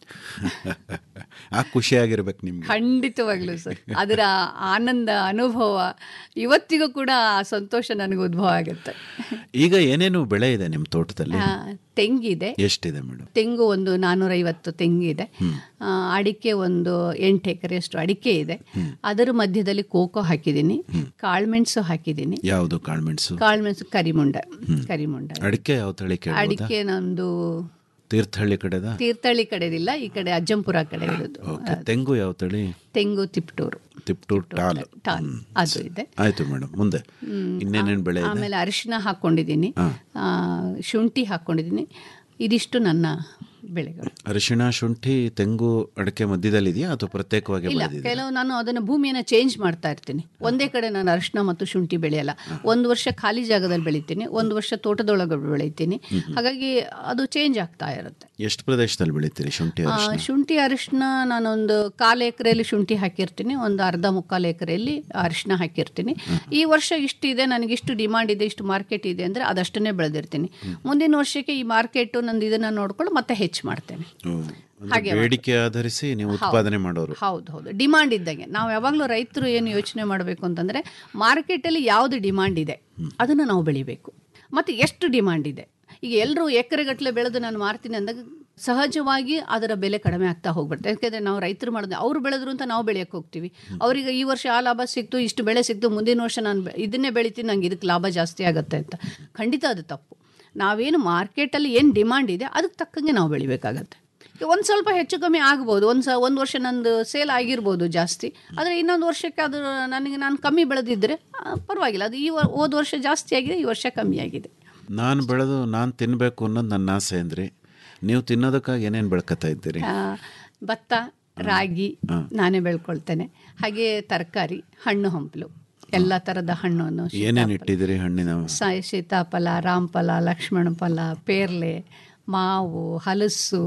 ಆ ಖುಷಿಯಾಗಿರ್ಬೇಕು ನಿಮ್ಗೆ ಖಂಡಿತವಾಗ್ಲೂ ಸರ್ ಅದರ ಆನಂದ ಅನುಭವ ಇವತ್ತಿಗೂ ಕೂಡ ಆ ಸಂತೋಷ ನನಗೆ ಉದ್ಭವ ಆಗುತ್ತೆ ಈಗ ಏನೇನು ಬೆಳೆ ಇದೆ ನಿಮ್ಮ ತೋಟದಲ್ಲಿ ಆ, ತೆಂಗಿದೆ ಎಷ್ಟಿದೆ ಮೇಡಮ್ ತೆಂಗು ಒಂದು ನಾನ್ನೂರೈವತ್ತು ತೆಂಗಿದೆ ಆ, ಅಡಿಕೆ ಒಂದು ಎಂಟು ಎಕರೆಯಷ್ಟು ಅಡಿಕೆ ಇದೆ ಅದರ ಮಧ್ಯದಲ್ಲಿ ಕೋಕೋ ಹಾಕಿದ್ದೀನಿ ಕಾಳುಮೆಣಸು ಹಾಕಿದ್ದೀನಿ ಯಾವುದು ಕಾಳುಮೆಣಸು ಕಾಳುಮೆಣಸು ಕರಿಮುಂಡ ಕರಿಮುಂಡ ಅಡಿಕೆ ಯಾವ ತಳಿ ಕೇಳ್ಬೋದಾ ಅಡಿಕೆ ನಮ್ಮದು ತೀರ್ಥಹಳ್ಳಿ ಕಡೆದ ತೀರ್ಥಹಳ್ಳಿ ಕಡೆದಿಲ್ಲ ಈ ಕಡೆ ಅಜ್ಜಂಪುರ ಕಡೆ ಇರೋದು ಓಕೆ ತೆಂಗು ಯಾವ ತಳಿ ತೆಂಗು ತಿಪ್ಟೂರು ತಿಪ್ಟೂರ್ ಟಾಲ್ ಟಾಲ್ ಅದು ಇದೆ ಆಯ್ತು ಮೇಡಮ್ ಮುಂದೆ ಇನ್ನೇನೇನು ಬೆಳೆ ಇದೆ ಆಮೇಲೆ ಅರಿಶಿನ ಹಾಕ್ಕೊಂಡಿದ್ದೀನಿ ಆ, ಶುಂಠಿ ಹಾಕ್ಕೊಂಡಿದ್ದೀನಿ ಇದಿಷ್ಟು ನನ್ನ ಬೆಳೆಗಳು ಅರಿಶಿಣ ಶುಂಠಿ ತೆಂಗು ಅಡಿಕೆ ಮಧ್ಯದಲ್ಲಿ ಇದೆಯಾ ಅಥವಾ ಪ್ರತ್ಯೇಕವಾಗಿ ಇಲ್ಲ ಬೆಳೆದಿದೆ ಕೆಲವು ನಾನು ಅದನ್ನು ಭೂಮಿಯನ್ನು ಚೇಂಜ್ ಮಾಡ್ತಾ ಇರ್ತೀನಿ ಒಂದೇ ಕಡೆ ನಾನು ಅರಿಶಿನ ಮತ್ತು ಶುಂಠಿ ಬೆಳೆಯಲ್ಲ ಒಂದು ವರ್ಷ ಖಾಲಿ ಜಾಗದಲ್ಲಿ ಬೆಳಿತೀನಿ ಒಂದು ವರ್ಷ ತೋಟದೊಳಗೆ ಬೆಳಿತೀನಿ ಹಾಗಾಗಿ ಅದು ಚೇಂಜ್ ಆಗ್ತಾ ಇರುತ್ತೆ ಎಷ್ಟು ಪ್ರದೇಶದಲ್ಲಿ ಬೆಳಿತೀರಿ ಶುಂಠಿ ಆ, ಅರಿಶಿಣ ಶುಂಠಿ ಅರಿಶಿನ ನಾನೊಂದು ಕಾಲು ಎಕರೆಯಲ್ಲಿ ಶುಂಠಿ ಹಾಕಿರ್ತೀನಿ ಒಂದು ಅರ್ಧ ಮುಕ್ಕಾಲು ಎಕರೆಯಲ್ಲಿ ಅರಿಶಿನ ಹಾಕಿರ್ತೀನಿ ಈ ವರ್ಷ ಇಷ್ಟಿದೆ ನನಗೆ ಇಷ್ಟು ಡಿಮಾಂಡ್ ಇದೆ ಇಷ್ಟು ಮಾರ್ಕೆಟ್ ಇದೆ ಅಂದರೆ ಅದಷ್ಟನ್ನೇ ಬೆಳೆದಿರ್ತೀನಿ ಮುಂದಿನ ವರ್ಷಕ್ಕೆ ಈ ಮಾರ್ಕೆಟು ನಂದು ಇದನ್ನು ನೋಡ್ಕೊಂಡು ಮತ್ತೆ ಹೆಚ್ಚು ಮಾಡ್ತೇನೆ ಓ, ಅಂದ್ರೆ ಬೇಡಿಕೆ ಆಧರಿಸಿ ನೀವು ಉತ್ಪಾದನೆ ಮಾಡೋರು ಹೌದು ಹೌದು ಡಿಮಾಂಡ್ ಇದ್ದಂಗೆ ನಾವು ಯಾವಾಗಲೂ ರೈತರು ಏನು ಯೋಚನೆ ಮಾಡಬೇಕು ಅಂತಂದರೆ ಮಾರ್ಕೆಟಲ್ಲಿ ಯಾವುದು ಡಿಮಾಂಡ್ ಇದೆ ಅದನ್ನು ನಾವು ಬೆಳಿಬೇಕು ಮತ್ತು ಎಷ್ಟು ಡಿಮಾಂಡ್ ಇದೆ ಈಗ ಎಲ್ಲರೂ ಎಕರೆಗಟ್ಟಲೆ ಬೆಳೆದು ನಾನು ಮಾರ್ತೀನಿ ಅಂದಾಗ ಸಹಜವಾಗಿ ಅದರ ಬೆಲೆ ಕಡಿಮೆ ಆಗ್ತಾ ಹೋಗ್ಬಿಡುತ್ತೆ ಯಾಕೆಂದರೆ ನಾವು ರೈತರು ಮಾಡೋದು ಅವ್ರು ಬೆಳೆದ್ರು ಅಂತ ನಾವು ಬೆಳೆಯೋಕ್ಕೆ ಹೋಗ್ತೀವಿ ಅವ್ರಿಗೆ ಈ ವರ್ಷ ಆ ಲಾಭ ಸಿಕ್ತು ಇಷ್ಟು ಬೆಳೆ ಸಿಕ್ತು ಮುಂದಿನ ವರ್ಷ ನಾನು ಬೆ- ಇದನ್ನೇ ಬೆಳಿತೀನಿ ನಂಗೆ ಇದಕ್ಕೆ ಲಾಭ ಜಾಸ್ತಿ ಆಗುತ್ತೆ ಅಂತ ಖಂಡಿತ ಅದು ತಪ್ಪು ನಾವೇನು ಮಾರ್ಕೆಟಲ್ಲಿ ಏನು ಡಿಮಾಂಡ್ ಇದೆ ಅದಕ್ಕೆ ತಕ್ಕಂಗೆ ನಾವು ಬೆಳಿಬೇಕಾಗತ್ತೆ ಒಂದು ಸ್ವಲ್ಪ ಹೆಚ್ಚು ಕಮ್ಮಿ ಆಗ್ಬೋದು ಒಂದು ಸ ಒಂದು ವರ್ಷ ನಂದು ಸೇಲ್ ಆಗಿರ್ಬೋದು ಜಾಸ್ತಿ ಆದರೆ ಇನ್ನೊಂದು ವರ್ಷಕ್ಕೆ ಅದು ನನಗೆ ನಾನು ಕಮ್ಮಿ ಬೆಳೆದಿದ್ದರೆ ಆ, ಪರವಾಗಿಲ್ಲ ಅದು ಈ ವ- ಹೋದ ವರ್ಷ ಜಾಸ್ತಿ ಆಗಿದೆ ಈ ವರ್ಷ ಕಮ್ಮಿ ಆಗಿದೆ ನಾನು ಬೆಳೆದು ನಾನು ತಿನ್ನಬೇಕು ಅನ್ನೋದು ನನ್ನ ಆಸೆ ಅಂದ್ರಿ ನೀವು ತಿನ್ನೋದಕ್ಕಾಗಿ ಏನೇನು ಬೆಳ್ಕೊತಾ ಇದ್ದೀರಿ ಆ, ಭತ್ತ ರಾಗಿ ನಾನೇ ಬೆಳ್ಕೊಳ್ತೇನೆ ಹಾಗೆ ತರಕಾರಿ ಹಣ್ಣು ಹಂಪಲು ಎಲ್ಲ ಥರದ ಹಣ್ಣನ್ನು ಏನೇನು ಇಟ್ಟಿದ್ದೀರಿ ಹಣ್ಣಿನ ಸ- ಸೀತಾಫಲ ರಾಮಫಲ ಲಕ್ಷ್ಮಣ ಫಲ ಪೇರ್ಲೆ ಮಾವು ಹಲಸು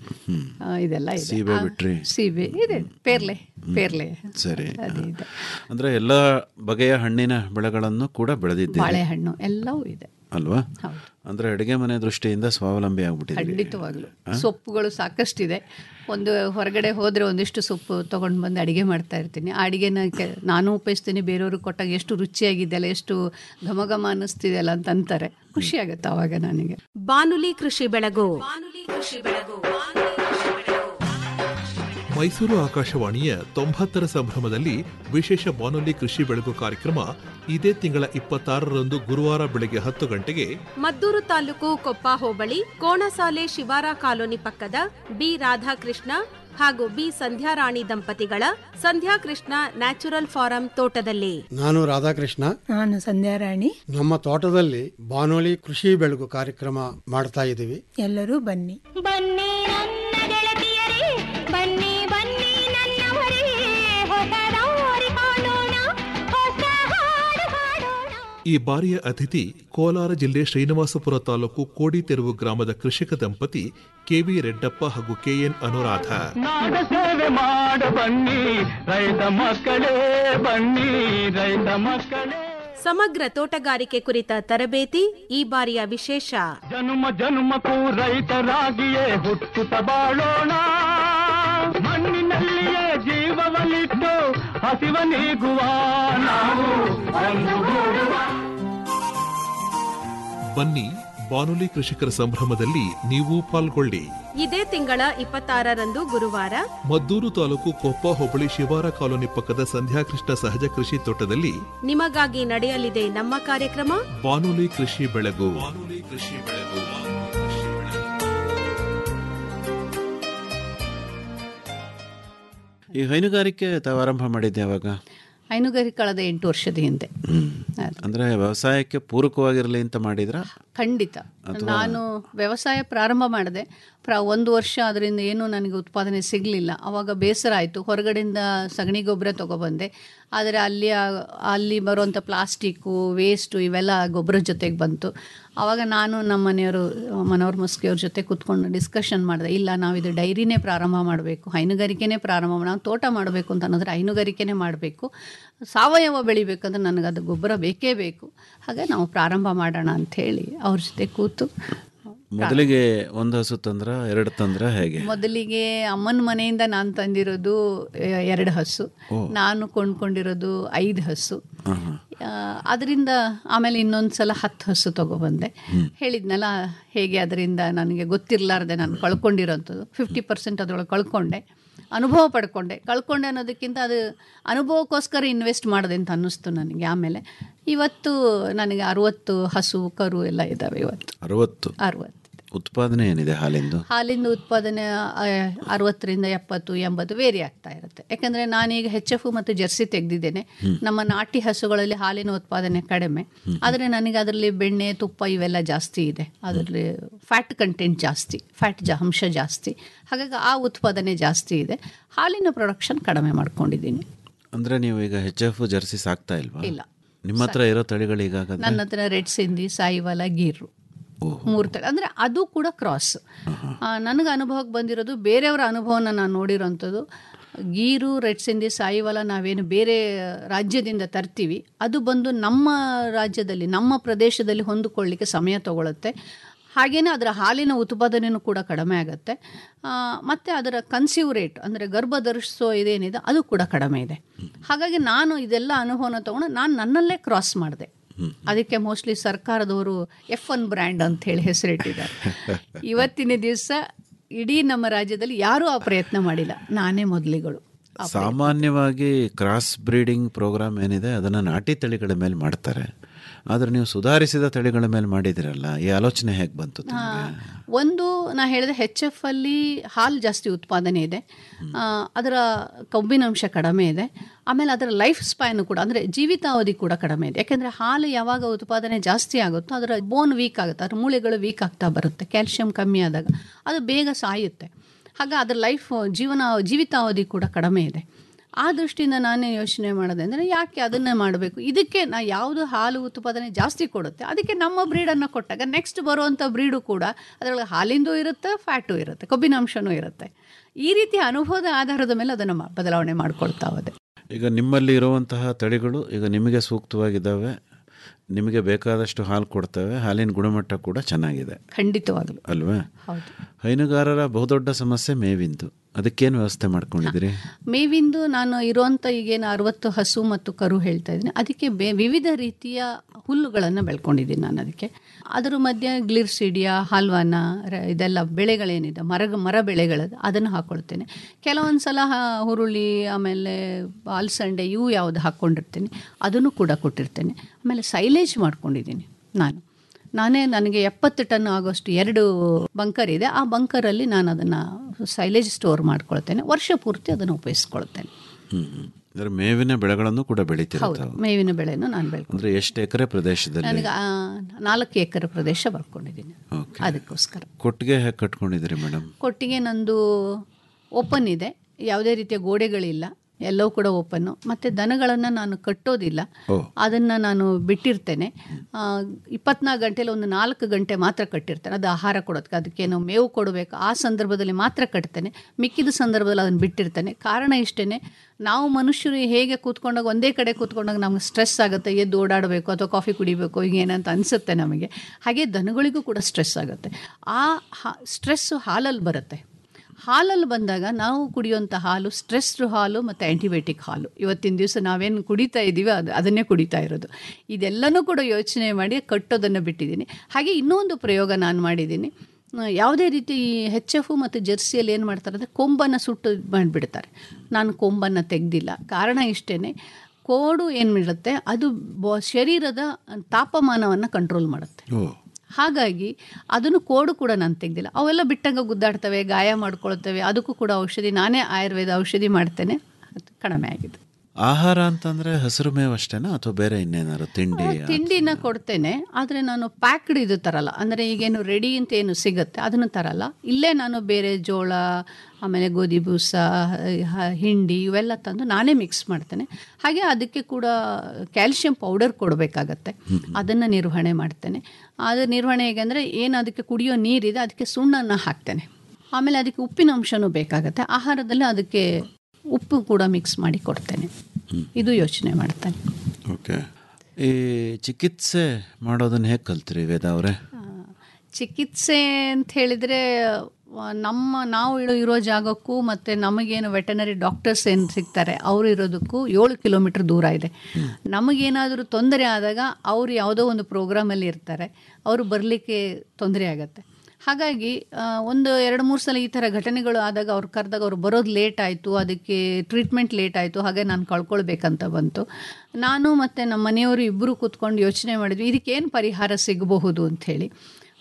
ಆ, ಇದೆಲ್ಲ ಇದೆ ಸೀಬೆ ಆ, ಬಿಟ್ರಿ? ಸೀಬೆ ಇದೆ ಪೇರ್ಲೆ ಪೇರ್ಲೆ ಸರಿ ಅದು ಇದೆ ಅಂದರೆ ಎಲ್ಲ ಬಗೆಯ ಹಣ್ಣಿನ ಬೆಳೆಗಳನ್ನು ಕೂಡ ಬೆಳೆದಿದ್ದೀರಿ ಬಾಳೆಹಣ್ಣು ಎಲ್ಲವೂ ಇದೆ ಅಲ್ವಾ ಹೌದು. ಅಂದರೆ ಅಡುಗೆ ಮನೆ ದೃಷ್ಟಿಯಿಂದ ಸ್ವಾವಲಂಬಿ ಆಗ್ಬಿಟ್ಟಿದ್ದೀರಿ ಖಂಡಿತವಾಗ್ಲು ಸೊಪ್ಪುಗಳು ಸಾಕಷ್ಟಿದೆ ಒಂದು ಹೊರಗಡೆ ಹೋದರೆ ಒಂದಿಷ್ಟು ಸೊಪ್ಪು ತೊಗೊಂಡು ಬಂದು ಅಡುಗೆ ಮಾಡ್ತಾ ಇರ್ತೀನಿ ಆ ಅಡುಗೆನ ಕೆ ನಾನು ಉಪಯೋಗಿಸ್ತೀನಿ ಬೇರೆಯವ್ರಿಗೆ ಕೊಟ್ಟಾಗ ಎಷ್ಟು ರುಚಿಯಾಗಿದೆಯಲ್ಲ ಎಷ್ಟು ಘಮ ಘಮ ಅನ್ನಿಸ್ತಿದೆಯಲ್ಲ ಅಂತ ಅಂತಾರೆ ಖುಷಿ ಆಗುತ್ತೆ ಅವಾಗ ನನಗೆ ಬಾನುಲಿ ಕೃಷಿ ಬೆಳಗು ಮೈಸೂರು ಆಕಾಶವಾಣಿಯ ತೊಂಬತ್ತರ ಸಂಭ್ರಮದಲ್ಲಿ ವಿಶೇಷ ಬಾನುಲಿ ಕೃಷಿ ಬೆಳಗು ಕಾರ್ಯಕ್ರಮ ಇದೇ ತಿಂಗಳ ಇಪ್ಪತ್ತಾರರಂದು ಗುರುವಾರ ಬೆಳಗ್ಗೆ ಹತ್ತು ಗಂಟೆಗೆ ಮದ್ದೂರು ತಾಲೂಕು ಕೊಪ್ಪ ಹೋಬಳಿ ಕೋಣಸಾಲೆ ಶಿವಾರ ಕಾಲೋನಿ ಪಕ್ಕದ ಬಿ ರಾಧಾಕೃಷ್ಣ ಹಾಗೂ ಬಿ ಸಂಧ್ಯಾರಾಣಿ ದಂಪತಿಗಳ ಸಂಧ್ಯಾಕೃಷ್ಣ ನ್ಯಾಚುರಲ್ ಫಾರಂ ತೋಟದಲ್ಲಿ ನಾನು ರಾಧಾಕೃಷ್ಣ ನಾನು ಸಂಧ್ಯಾರಾಣಿ ನಮ್ಮ ತೋಟದಲ್ಲಿ ಬಾನುಲಿ ಕೃಷಿ ಬೆಳಗು ಕಾರ್ಯಕ್ರಮ ಮಾಡ್ತಾ ಇದ್ದೀವಿ ಎಲ್ಲರೂ ಬನ್ನಿ ಬನ್ನಿ ನನ್ನ ಗೆಳತಿಯರೇ ಬನ್ನಿ ಬನ್ನಿ ನನ್ನವರೇ ಹೊಸ ದಾರಿ ಕಾಣೋಣ ಹೊಸ ಹಾಡು ಹಾಡೋಣ ಈ ಬಾರಿಯ ಅತಿಥಿ ಕೋಲಾರ ಜಿಲ್ಲೆ ಶ್ರೀನಿವಾಸಪುರ ತಾಲೂಕು ಕೋಡಿತೆರುವು ಗ್ರಾಮದ ಕೃಷಿಕ ದಂಪತಿ ಕೆವಿ ರೆಡ್ಡಪ್ಪ ಹಾಗೂ ಕೆಎನ್ ಅನುರಾಧ ನಾಡ ಸೇವೆ ಮಾಡ ಬನ್ನಿ ರೈತ ಮಕ್ಕಳೇ ಬನ್ನಿ ರೈತ ಮಕ್ಕಳೇ ಸಮಗ್ರ ತೋಟಗಾರಿಕೆ ಕುರಿತ ತರಬೇತಿ ಈ ಬಾರಿಯ ವಿಶೇಷ ಜನುಮ ಜನುಮಕ್ಕೂ ರೈತರಾಗಿಯೇ ಹುಟ್ಟುತ್ತ ಬಾಳೋಣ ಮಣ್ಣಿನಲ್ಲಿಯೇ ಜೀವವನ್ನಿಟ್ಟು ಹಸಿವ ನೀಗುವ ನಾವು ಒಂದುಗೂಡುವ ಬನ್ನಿ ಬಾನುಲಿ ಕೃಷಿಕರ ಸಂಭ್ರಮದಲ್ಲಿ ನೀವು ಪಾಲ್ಗೊಳ್ಳಿ ಇದೇ ತಿಂಗಳ ಇಪ್ಪತ್ತಾರರಂದು ಗುರುವಾರ ಮದ್ದೂರು ತಾಲೂಕು ಕೊಪ್ಪ ಹೋಬಳಿ ಶಿವಾರ ಕಾಲೋನಿ ಪಕ್ಕದ ಸಂಧ್ಯಾಕೃಷ್ಣ ಸಹಜ ಕೃಷಿ ತೋಟದಲ್ಲಿ ನಿಮಗಾಗಿ ನಡೆಯಲಿದೆ ನಮ್ಮ ಕಾರ್ಯಕ್ರಮ ಬಾನುಲಿ ಕೃಷಿ ಬೆಳಗು ಬಾನುಲಿ ಕೃಷಿ ಬೆಳಗು ಈ ಹೈನುಗಾರಿಕೆ ತಾವು ಆರಂಭ ಮಾಡಿದ್ದೆ ಯಾವಾಗ ಹೈನುಗಾರಿಕೆ ಕಳೆದ ಎಂಟು ವರ್ಷದ ಹಿಂದೆ ಅಂದರೆ ವ್ಯವಸಾಯಕ್ಕೆ ಪೂರಕವಾಗಿರಲಿ ಅಂತ ಮಾಡಿದ್ರ ಖಂಡಿತ ನಾನು ವ್ಯವಸಾಯ ಪ್ರಾರಂಭ ಮಾಡಿದೆ ಪ್ರ ಒಂದು ವರ್ಷ ಅದರಿಂದ ಏನೂ ನನಗೆ ಉತ್ಪಾದನೆ ಸಿಗಲಿಲ್ಲ ಆವಾಗ ಬೇಸರ ಆಯಿತು ಹೊರಗಡೆಯಿಂದ ಸಗಣಿ ಗೊಬ್ಬರ ತೊಗೊಬಂದೆ ಆದರೆ ಅಲ್ಲಿ ಆ- ಅಲ್ಲಿ ಬರುವಂಥ ಪ್ಲಾಸ್ಟಿಕ್ಕು ವೇಸ್ಟು ಇವೆಲ್ಲ ಗೊಬ್ಬರದ ಜೊತೆಗೆ ಬಂತು ಆವಾಗ ನಾನು ನಮ್ಮ ಮನೆಯವರು ಮನೋಹರ್ ಮುಸ್ಕಿಯವ್ರ ಜೊತೆ ಕೂತ್ಕೊಂಡು ಡಿಸ್ಕಷನ್ ಮಾಡಿದೆ ಇಲ್ಲ ನಾವು ಇದು ಡೈರಿನೇ ಪ್ರಾರಂಭ ಮಾಡಬೇಕು ಹೈನುಗಾರಿಕೆನೇ ಪ್ರಾರಂಭ ಮಾಡಿ ನಾವು ತೋಟ ಮಾಡಬೇಕು ಅಂತ ಅನ್ನೋದ್ರೆ ಹೈನುಗಾರಿಕೆನೇ ಮಾಡಬೇಕು ಸಾವಯವ ಬೆಳಿಬೇಕಂದ್ರೆ ನನಗೆ ಅದು ಗೊಬ್ಬರ ಬೇಕೇ ಬೇಕು ಹಾಗೆ ನಾವು ಪ್ರಾರಂಭ ಮಾಡೋಣ ಅಂಥೇಳಿ ಅವ್ರ ಜೊತೆ ಕೂತು ಮೊದಲಿಗೆ ಒಂದು ಹಸು ತಂದ್ರ ಎರಡು ತಂದ್ರ ಹೇಗೆ ಮೊದಲಿಗೆ ಅಮ್ಮನ ಮನೆಯಿಂದ ನಾನು ತಂದಿರೋದು ಎ- ಎರಡು ಹಸು ನಾನು ಕೊಂಡ್ಕೊಂಡಿರೋದು ಐದು ಹಸು ಅದರಿಂದ ಆಮೇಲೆ ಇನ್ನೊಂದು ಸಲ ಹತ್ತು ಹಸು ತಗೊಬಂದೆ ಹೇಳಿದ್ನಲ್ಲ ಹೇಗೆ ಅದರಿಂದ ನನಗೆ ಗೊತ್ತಿರಲಾರ್ದೆ ನಾನು ಕಳ್ಕೊಂಡಿರೋಂಥದ್ದು ಫಿಫ್ಟಿ ಪರ್ಸೆಂಟ್ ಅದರೊಳಗೆ ಕಳ್ಕೊಂಡೆ ಅನುಭವ ಪಡ್ಕೊಂಡೆ ಕಳ್ಕೊಂಡೆ ಅನ್ನೋದಕ್ಕಿಂತ ಅದು ಅನುಭವಕ್ಕೋಸ್ಕರ ಇನ್ವೆಸ್ಟ್ ಮಾಡಿದೆ ಅಂತ ಅನ್ನಿಸ್ತು ನನಗೆ ಆಮೇಲೆ ಇವತ್ತು ನನಗೆ ಅರುವತ್ತು ಹಸು ಕರು ಎಲ್ಲ ಇದ್ದಾವೆ ಇವತ್ತು ಅರವತ್ತು ಅರುವತ್ತು ಉತ್ಪಾದನೆ ಏನಿದೆ ಹಾಲಿಂದು ಹಾಲಿಂದ ಉತ್ಪಾದನೆ ಆ, ಅರವತ್ತರಿಂದ ಎಪ್ಪತ್ತು ಎಂಬತ್ತು ವೇರಿ ಆಗ್ತಾ ಇರುತ್ತೆ ಯಾಕಂದರೆ ನಾನೀಗ ಹೆಚ್ ಎಫ್ ಮತ್ತು ಜರ್ಸಿ ತೆಗೆದಿದ್ದೇನೆ ನಮ್ಮ ನಾಟಿ ಹಸುಗಳಲ್ಲಿ ಹಾಲಿನ ಉತ್ಪಾದನೆ ಕಡಿಮೆ ಆದರೆ ನನಗೆ ಅದರಲ್ಲಿ ಬೆಣ್ಣೆ ತುಪ್ಪ ಇವೆಲ್ಲ ಜಾಸ್ತಿ ಇದೆ ಅದರಲ್ಲಿ ಫ್ಯಾಟ್ ಕಂಟೆಂಟ್ ಜಾಸ್ತಿ ಫ್ಯಾಟ್ ಜ ಅಂಶ ಜಾಸ್ತಿ ಹಾಗಾಗಿ ಆ ಉತ್ಪಾದನೆ ಜಾಸ್ತಿ ಇದೆ ಹಾಲಿನ ಪ್ರೊಡಕ್ಷನ್ ಕಡಿಮೆ ಮಾಡ್ಕೊಂಡಿದ್ದೀನಿ ಅಂದ್ರೆ ನೀವು ಈಗ ಹೆಚ್ ಎಫ್ ಜರ್ಸಿ ಸಾಕ್ತಾ ಇಲ್ವಾ ಇಲ್ಲ. ನಿಮ್ಮ ಹತ್ರ ಇರೋ ತಳಿಗಳು ಈಗಾಗಲೇ ನನ್ನ ಹತ್ರ ರೆಡ್ ಸಿಂಧಿ ಸಾಯಿವಾಲ ಗೀರು ಮೂರು ತಳಿ ಅಂದರೆ ಅದು ಕೂಡ ಕ್ರಾಸ್ ನನಗೆ ಅನುಭವಕ್ಕೆ ಬಂದಿರೋದು ಬೇರೆಯವರ ಅನುಭವನ ನಾನು ನೋಡಿರೋಂಥದ್ದು ಗೀರು ರೆಡ್ ಸಿಂಧಿ ಸಾಯಿವಾಲ ನಾವೇನು ಬೇರೆ ರಾಜ್ಯದಿಂದ ತರ್ತೀವಿ ಅದು ಬಂದು ನಮ್ಮ ರಾಜ್ಯದಲ್ಲಿ ನಮ್ಮ ಪ್ರದೇಶದಲ್ಲಿ ಹೊಂದಿಕೊಳ್ಳಿಕ್ಕೆ ಸಮಯ ತಗೊಳುತ್ತೆ ಹಾಗೆಯೇ ಅದರ ಹಾಲಿನ ಉತ್ಪಾದನೆಯೂ ಕೂಡ ಕಡಿಮೆ ಆಗುತ್ತೆ ಮತ್ತು ಅದರ ಕನ್ಸ್ಯೂ ರೇಟ್ ಅಂದರೆ ಗರ್ಭ ಧರಿಸೋ ಇದೇನಿದೆ ಅದು ಕೂಡ ಕಡಿಮೆ ಇದೆ ಹಾಗಾಗಿ ನಾನು ಇದೆಲ್ಲ ಅನುಭವನ ತಗೊಂಡು ನಾನು ನನ್ನಲ್ಲೇ ಕ್ರಾಸ್ ಮಾಡಿದೆ ಅದಕ್ಕೆ ಮೋಸ್ಟ್ಲಿ ಸರ್ಕಾರದವರು ಎಫ್ ಒನ್ ಬ್ರ್ಯಾಂಡ್ ಅಂತ ಹೇಳಿ ಹೆಸರಿಟ್ಟಿದ್ದಾರೆ ಇವತ್ತಿನ ದಿವಸ ಇಡೀ ನಮ್ಮ ರಾಜ್ಯದಲ್ಲಿ ಯಾರೂ ಆ ಪ್ರಯತ್ನ ಮಾಡಿಲ್ಲ ನಾನೇ ಮೊದಲಿಗಳು ಸಾಮಾನ್ಯವಾಗಿ ಕ್ರಾಸ್ ಬ್ರೀಡಿಂಗ್ ಪ್ರೋಗ್ರಾಮ್ ಏನಿದೆ ಅದನ್ನು ನಾಟಿ ತಳಿಗಳ ಮೇಲೆ ಮಾಡ್ತಾರೆ ಆದರೆ ನೀವು ಸುಧಾರಿಸಿದ ತಳಿಗಳ ಮೇಲೆ ಮಾಡಿದಿರಲ್ಲ ಈ ಆಲೋಚನೆ ಹೇಗೆ ಬಂತು ಆ, ಒಂದು ನಾ ಹೇಳಿದೆ ಹೆಚ್ ಎಫ್ ಅಲ್ಲಿ ಹಾಲು ಜಾಸ್ತಿ ಉತ್ಪಾದನೆ ಇದೆ ಆ, ಅದರ ಕೊಬ್ಬಿನಾಂಶ ಕಡಿಮೆ ಇದೆ ಆಮೇಲೆ ಅದರ ಲೈಫ್ ಸ್ಪ್ಯಾನ್ ಕೂಡ ಅಂದರೆ ಜೀವಿತಾವಧಿ ಕೂಡ ಕಡಿಮೆ ಇದೆ ಯಾಕೆಂದರೆ ಹಾಲು ಯಾವಾಗ ಉತ್ಪಾದನೆ ಜಾಸ್ತಿ ಆಗುತ್ತೋ ಅದರ ಬೋನ್ ವೀಕ್ ಆಗುತ್ತೆ ಅದರ ಮೂಳೆಗಳು ವೀಕ್ ಆಗ್ತಾ ಬರುತ್ತೆ ಕ್ಯಾಲ್ಶಿಯಂ ಕಮ್ಮಿ ಆದಾಗ ಅದು ಬೇಗ ಸಾಯುತ್ತೆ ಹಾಗೆ ಅದರ ಲೈಫ್ ಜೀವನ ಜೀವಿತಾವಧಿ ಕೂಡ ಕಡಿಮೆ ಇದೆ ಆ ದೃಷ್ಟಿಯಿಂದ ನಾನೇ ಯೋಚನೆ ಮಾಡೋದೆ ಅಂದರೆ ಯಾಕೆ ಅದನ್ನೇ ಮಾಡಬೇಕು ಇದಕ್ಕೆ ನಾ ಯಾವುದು ಹಾಲು ಉತ್ಪಾದನೆ ಜಾಸ್ತಿ ಕೊಡುತ್ತೆ ಅದಕ್ಕೆ ನಮ್ಮ ಬ್ರೀಡನ್ನು ಕೊಟ್ಟಾಗ ನೆಕ್ಸ್ಟ್ ಬರುವಂಥ ಬ್ರೀಡು ಕೂಡ ಅದರೊಳಗೆ ಹಾಲಿಂದು ಇರುತ್ತೆ ಫ್ಯಾಟು ಇರುತ್ತೆ ಕೊಬ್ಬಿನಾಂಶನೂ ಇರುತ್ತೆ ಈ ರೀತಿ ಅನುಭವದ ಆಧಾರದ ಮೇಲೆ ಅದನ್ನು ಮಾ- ಬದಲಾವಣೆ ಮಾಡ್ಕೊಳ್ತಾ ಹೋದೆ ಈಗ ನಿಮ್ಮಲ್ಲಿ ಇರುವಂತಹ ತಳಿಗಳು ಈಗ ನಿಮಗೆ ಸೂಕ್ತವಾಗಿದ್ದಾವೆ ನಿಮಗೆ ಬೇಕಾದಷ್ಟು ಹಾಲು ಕೊಡ್ತವೆ ಹಾಲಿನ ಗುಣಮಟ್ಟ ಕೂಡ ಚೆನ್ನಾಗಿದೆ ಖಂಡಿತವಾಗಲು ಅಲ್ವಾ ಹೌದು ಹೈನುಗಾರರ ಬಹುದೊಡ್ಡ ಸಮಸ್ಯೆ ಮೇವಿಂದು ಅದಕ್ಕೇನು ವ್ಯವಸ್ಥೆ ಮಾಡ್ಕೊಂಡಿದ್ದೀರಿ ಮೇವಿಂದು ನಾನು ಇರುವಂಥ ಈಗೇನು ಅರವತ್ತು ಹಸು ಮತ್ತು ಕರು ಹೇಳ್ತಾ ಇದ್ದೀನಿ ಅದಕ್ಕೆ ಬೇ ವಿವಿಧ ರೀತಿಯ ಹುಲ್ಲುಗಳನ್ನು ಬೆಳ್ಕೊಂಡಿದ್ದೀನಿ ನಾನು ಅದಕ್ಕೆ ಅದರ ಮಧ್ಯೆ ಗ್ಲಿರ್ಸಿಡಿಯಾ ಹಲ್ವಾನ ರ- ಇದೆಲ್ಲ ಬೆಳೆಗಳೇನಿದೆ ಮರ ಮರ ಬೆಳೆಗಳದು ಅದನ್ನು ಹಾಕ್ಕೊಳ್ತೇನೆ ಕೆಲವೊಂದು ಸಲ ಹ- ಹುರುಳಿ ಆಮೇಲೆ ಅಲಸಂಡೆ ಇವು ಯಾವುದು ಹಾಕ್ಕೊಂಡಿರ್ತೀನಿ ಅದನ್ನು ಕೂಡ ಕೊಟ್ಟಿರ್ತೇನೆ ಆಮೇಲೆ ಸೈಲೇಜ್ ಮಾಡ್ಕೊಂಡಿದ್ದೀನಿ ನಾನು ನಾನೇ ನನಗೆ ಎಪ್ಪತ್ತು ಟನ್ ಆಗೋಷ್ಟು ಎರಡು ಬಂಕರ್ ಇದೆ ಆ ಬಂಕರಲ್ಲಿ ನಾನು ಅದನ್ನು ಸೈಲೇಜ್ ಸ್ಟೋರ್ ಮಾಡ್ಕೊಳ್ತೇನೆ ವರ್ಷ ಪೂರ್ತಿ ಅದನ್ನು ಉಪಯೋಗಿಸ್ಕೊಳ್ತೇನೆ ಹ್ಮ್ ಹ್ಮ್. ಅಂದ್ರೆ ಮೇವಿನ ಬೆಳೆಗಳನ್ನು ಕೂಡ ಬೆಳಿತೀರ ಹೌದು ಮೇವಿನ ಬೆಳೆಯನ್ನು ನಾನು ಬೆಳ್ಕೊಂಡು ಅಂದ್ರೆ ಎಷ್ಟು ಎಕರೆ ಪ್ರದೇಶದಲ್ಲಿ ನನಗೆ ಆ, ನಾಲ್ಕು ಎಕರೆ ಪ್ರದೇಶ ಬರ್ಕೊಂಡಿದ್ದೀನಿ ಅದಕ್ಕೋಸ್ಕರ ಕೊಟ್ಟಿಗೆ ಹೇಗೆ ಕಟ್ಕೊಂಡಿದ್ದೀರಿ ಮೇಡಮ್ ಕೊಟ್ಟಿಗೆ ನಂದು ಓಪನ್ ಇದೆ ಯಾವುದೇ ರೀತಿಯ ಗೋಡೆಗಳಿಲ್ಲ ಎಲ್ಲವೂ ಕೂಡ ಓಪನ್ನು ಮತ್ತು ದನಗಳನ್ನು ನಾನು ಕಟ್ಟೋದಿಲ್ಲ ಅದನ್ನು ನಾನು ಬಿಟ್ಟಿರ್ತೇನೆ ಇಪ್ಪತ್ನಾಲ್ಕು ಗಂಟೆಲಿ ಒಂದು ನಾಲ್ಕು ಗಂಟೆ ಮಾತ್ರ ಕಟ್ಟಿರ್ತೇನೆ ಅದು ಆಹಾರ ಕೊಡೋದಕ್ಕೆ ಅದಕ್ಕೇನು ಮೇವು ಕೊಡಬೇಕು ಆ ಸಂದರ್ಭದಲ್ಲಿ ಮಾತ್ರ ಕಟ್ತೇನೆ ಮಿಕ್ಕಿದ ಸಂದರ್ಭದಲ್ಲಿ ಅದನ್ನು ಬಿಟ್ಟಿರ್ತೇನೆ ಕಾರಣ ಇಷ್ಟೇ ನಾವು ಮನುಷ್ಯರು ಹೇಗೆ ಕೂತ್ಕೊಂಡಾಗ ಒಂದೇ ಕಡೆ ಕೂತ್ಕೊಂಡಾಗ ನಮ್ಗೆ ಸ್ಟ್ರೆಸ್ ಆಗುತ್ತೆ ಎದ್ದು ಓಡಾಡಬೇಕು ಅಥವಾ ಕಾಫಿ ಕುಡಿಬೇಕು ಈಗ ಏನಂತ ಅನಿಸುತ್ತೆ ನಮಗೆ ಹಾಗೆ ದನಗಳಿಗೂ ಕೂಡ ಸ್ಟ್ರೆಸ್ ಆಗುತ್ತೆ ಆ ಸ್ಟ್ರೆಸ್ಸು ಹಾಲಲ್ಲಿ ಬರುತ್ತೆ ಹಾಲಲ್ಲಿ ಬಂದಾಗ ನಾವು ಕುಡಿಯುವಂಥ ಹಾಲು ಸ್ಟ್ರೆಸ್ಡ್ ಹಾಲು ಮತ್ತು ಆ್ಯಂಟಿಬಯೋಟಿಕ್ ಹಾಲು ಇವತ್ತಿನ ದಿವಸ ನಾವೇನು ಕುಡಿತಾ ಇದ್ದೀವಿ ಅದು ಅದನ್ನೇ ಕುಡಿತಾ ಇರೋದು ಇದೆಲ್ಲನೂ ಕೂಡ ಯೋಚನೆ ಮಾಡಿ ಕಟ್ಟೋದನ್ನು ಬಿಟ್ಟಿದ್ದೀನಿ ಹಾಗೆ ಇನ್ನೊಂದು ಪ್ರಯೋಗ ನಾನು ಮಾಡಿದ್ದೀನಿ ಆ, ಯಾವುದೇ ರೀತಿ ಈ ಹೆಚ್ ಎಫು ಮತ್ತು ಜರ್ಸಿಯಲ್ಲಿ ಏನು ಮಾಡ್ತಾರೆ ಅಂದರೆ ಕೊಂಬನ್ನು ಸುಟ್ಟು ಮಾಡಿಬಿಡ್ತಾರೆ ನಾನು ಕೊಂಬನ್ನು ತೆಗೆದಿಲ್ಲ ಕಾರಣ ಇಷ್ಟೇ ಕೋಡು ಏನು ಮಾಡುತ್ತೆ ಅದು ಬ ಶರೀರದ ತಾಪಮಾನವನ್ನು ಕಂಟ್ರೋಲ್ ಮಾಡುತ್ತೆ ಹಾಗಾಗಿ ಅದನ್ನು ಕೋಡು ಕೂಡ ನಾನು ತೆಗೆದಿಲ್ಲ ಅವೆಲ್ಲ ಬಿಟ್ಟಂಗ ಗುದ್ದಾಡ್ತವೆ ಗಾಯ ಮಾಡ್ಕೊಳ್ತವೆ ಅದಕ್ಕೂ ಕೂಡ ಔಷಧಿ ನಾನೇ ಆಯುರ್ವೇದ ಔಷಧಿ ಮಾಡ್ತೇನೆ ಅದು ಕಡಿಮೆ ಆಗಿದೆ ಆಹಾರ ಅಂತಂದ್ರೆ ಹಸಿರು ಮೇವು ಅಷ್ಟೇನಾ ಅಥವಾ ಬೇರೆ ಇನ್ನೇನಾದ್ರು ತಿಂಡಿ ತಿಂಡಿನ ಕೊಡ್ತೇನೆ ಆದರೆ ನಾನು ಪ್ಯಾಕ್ಡ್ ಇದು ತರಲ್ಲ ಅಂದರೆ ಈಗೇನು ರೆಡಿ ಅಂತ ಏನು ಸಿಗುತ್ತೆ ಅದನ್ನು ತರಲ್ಲ ಇಲ್ಲೇ ನಾನು ಬೇರೆ ಜೋಳ ಆಮೇಲೆ ಗೋಧಿ ಬೂಸ ಹ- ಹಿಂಡಿ ಇವೆಲ್ಲ ತಂದು ನಾನೇ ಮಿಕ್ಸ್ ಮಾಡ್ತೇನೆ ಹಾಗೆ ಅದಕ್ಕೆ ಕೂಡ ಕ್ಯಾಲ್ಶಿಯಂ ಪೌಡರ್ ಕೊಡಬೇಕಾಗತ್ತೆ ಅದನ್ನು ನಿರ್ವಹಣೆ ಮಾಡ್ತೇನೆ ಅದು ನಿರ್ವಹಣೆ ಹೇಗೆ ಅಂದರೆ ಏನು ಅದಕ್ಕೆ ಕುಡಿಯೋ ನೀರಿದೆ ಅದಕ್ಕೆ ಸುಣ್ಣನ ಹಾಕ್ತೇನೆ ಆಮೇಲೆ ಅದಕ್ಕೆ ಉಪ್ಪಿನ ಅಂಶನೂ ಬೇಕಾಗತ್ತೆ ಆಹಾರದಲ್ಲಿ ಅದಕ್ಕೆ ಉಪ್ಪು ಕೂಡ ಮಿಕ್ಸ್ ಮಾಡಿ ಕೊಡ್ತೇನೆ ಇದು ಯೋಚನೆ ಮಾಡ್ತೇನೆ ಓಕೆ ಈ ಚಿಕಿತ್ಸೆ ಮಾಡೋದನ್ನ ಹೇಗೆ ಕಲ್ತ್ರಿ ವೇದ ಅವರೇ ಚಿಕಿತ್ಸೆ ಅಂತ ಹೇಳಿದರೆ ನಮ್ಮ ನಾವು ಇರೋ ಇರೋ ಜಾಗಕ್ಕೂ ಮತ್ತು ನಮಗೇನು ವೆಟನರಿ ಡಾಕ್ಟರ್ಸ್ ಏನು ಸಿಗ್ತಾರೆ ಅವರು ಇರೋದಕ್ಕೂ ಏಳು ಕಿಲೋಮೀಟ್ರ್ ದೂರ ಇದೆ ನಮಗೇನಾದರೂ ತೊಂದರೆ ಆದಾಗ ಅವರು ಯಾವುದೋ ಒಂದು ಪ್ರೋಗ್ರಾಮಲ್ಲಿ ಇರ್ತಾರೆ ಅವರು ಬರಲಿಕ್ಕೆ ತೊಂದರೆ ಆಗುತ್ತೆ ಹಾಗಾಗಿ ಆ, ಒಂದು ಎರಡು ಮೂರು ಸಲ ಈ ಥರ ಘಟನೆಗಳು ಆದಾಗ ಅವ್ರು ಕರೆದಾಗ ಅವ್ರು ಬರೋದು ಲೇಟ್ ಆಯಿತು ಅದಕ್ಕೆ ಟ್ರೀಟ್ಮೆಂಟ್ ಲೇಟ್ ಆಯಿತು ಹಾಗೆ ನಾನು ಕಳ್ಕೊಳ್ಬೇಕಂತ ಬಂತು ನಾನು ಮತ್ತು ನಮ್ಮ ಮನೆಯವರು ಇಬ್ಬರು ಕೂತ್ಕೊಂಡು ಯೋಚನೆ ಮಾಡಿದ್ವಿ ಇದಕ್ಕೇನು ಪರಿಹಾರ ಸಿಗಬಹುದು ಅಂಥೇಳಿ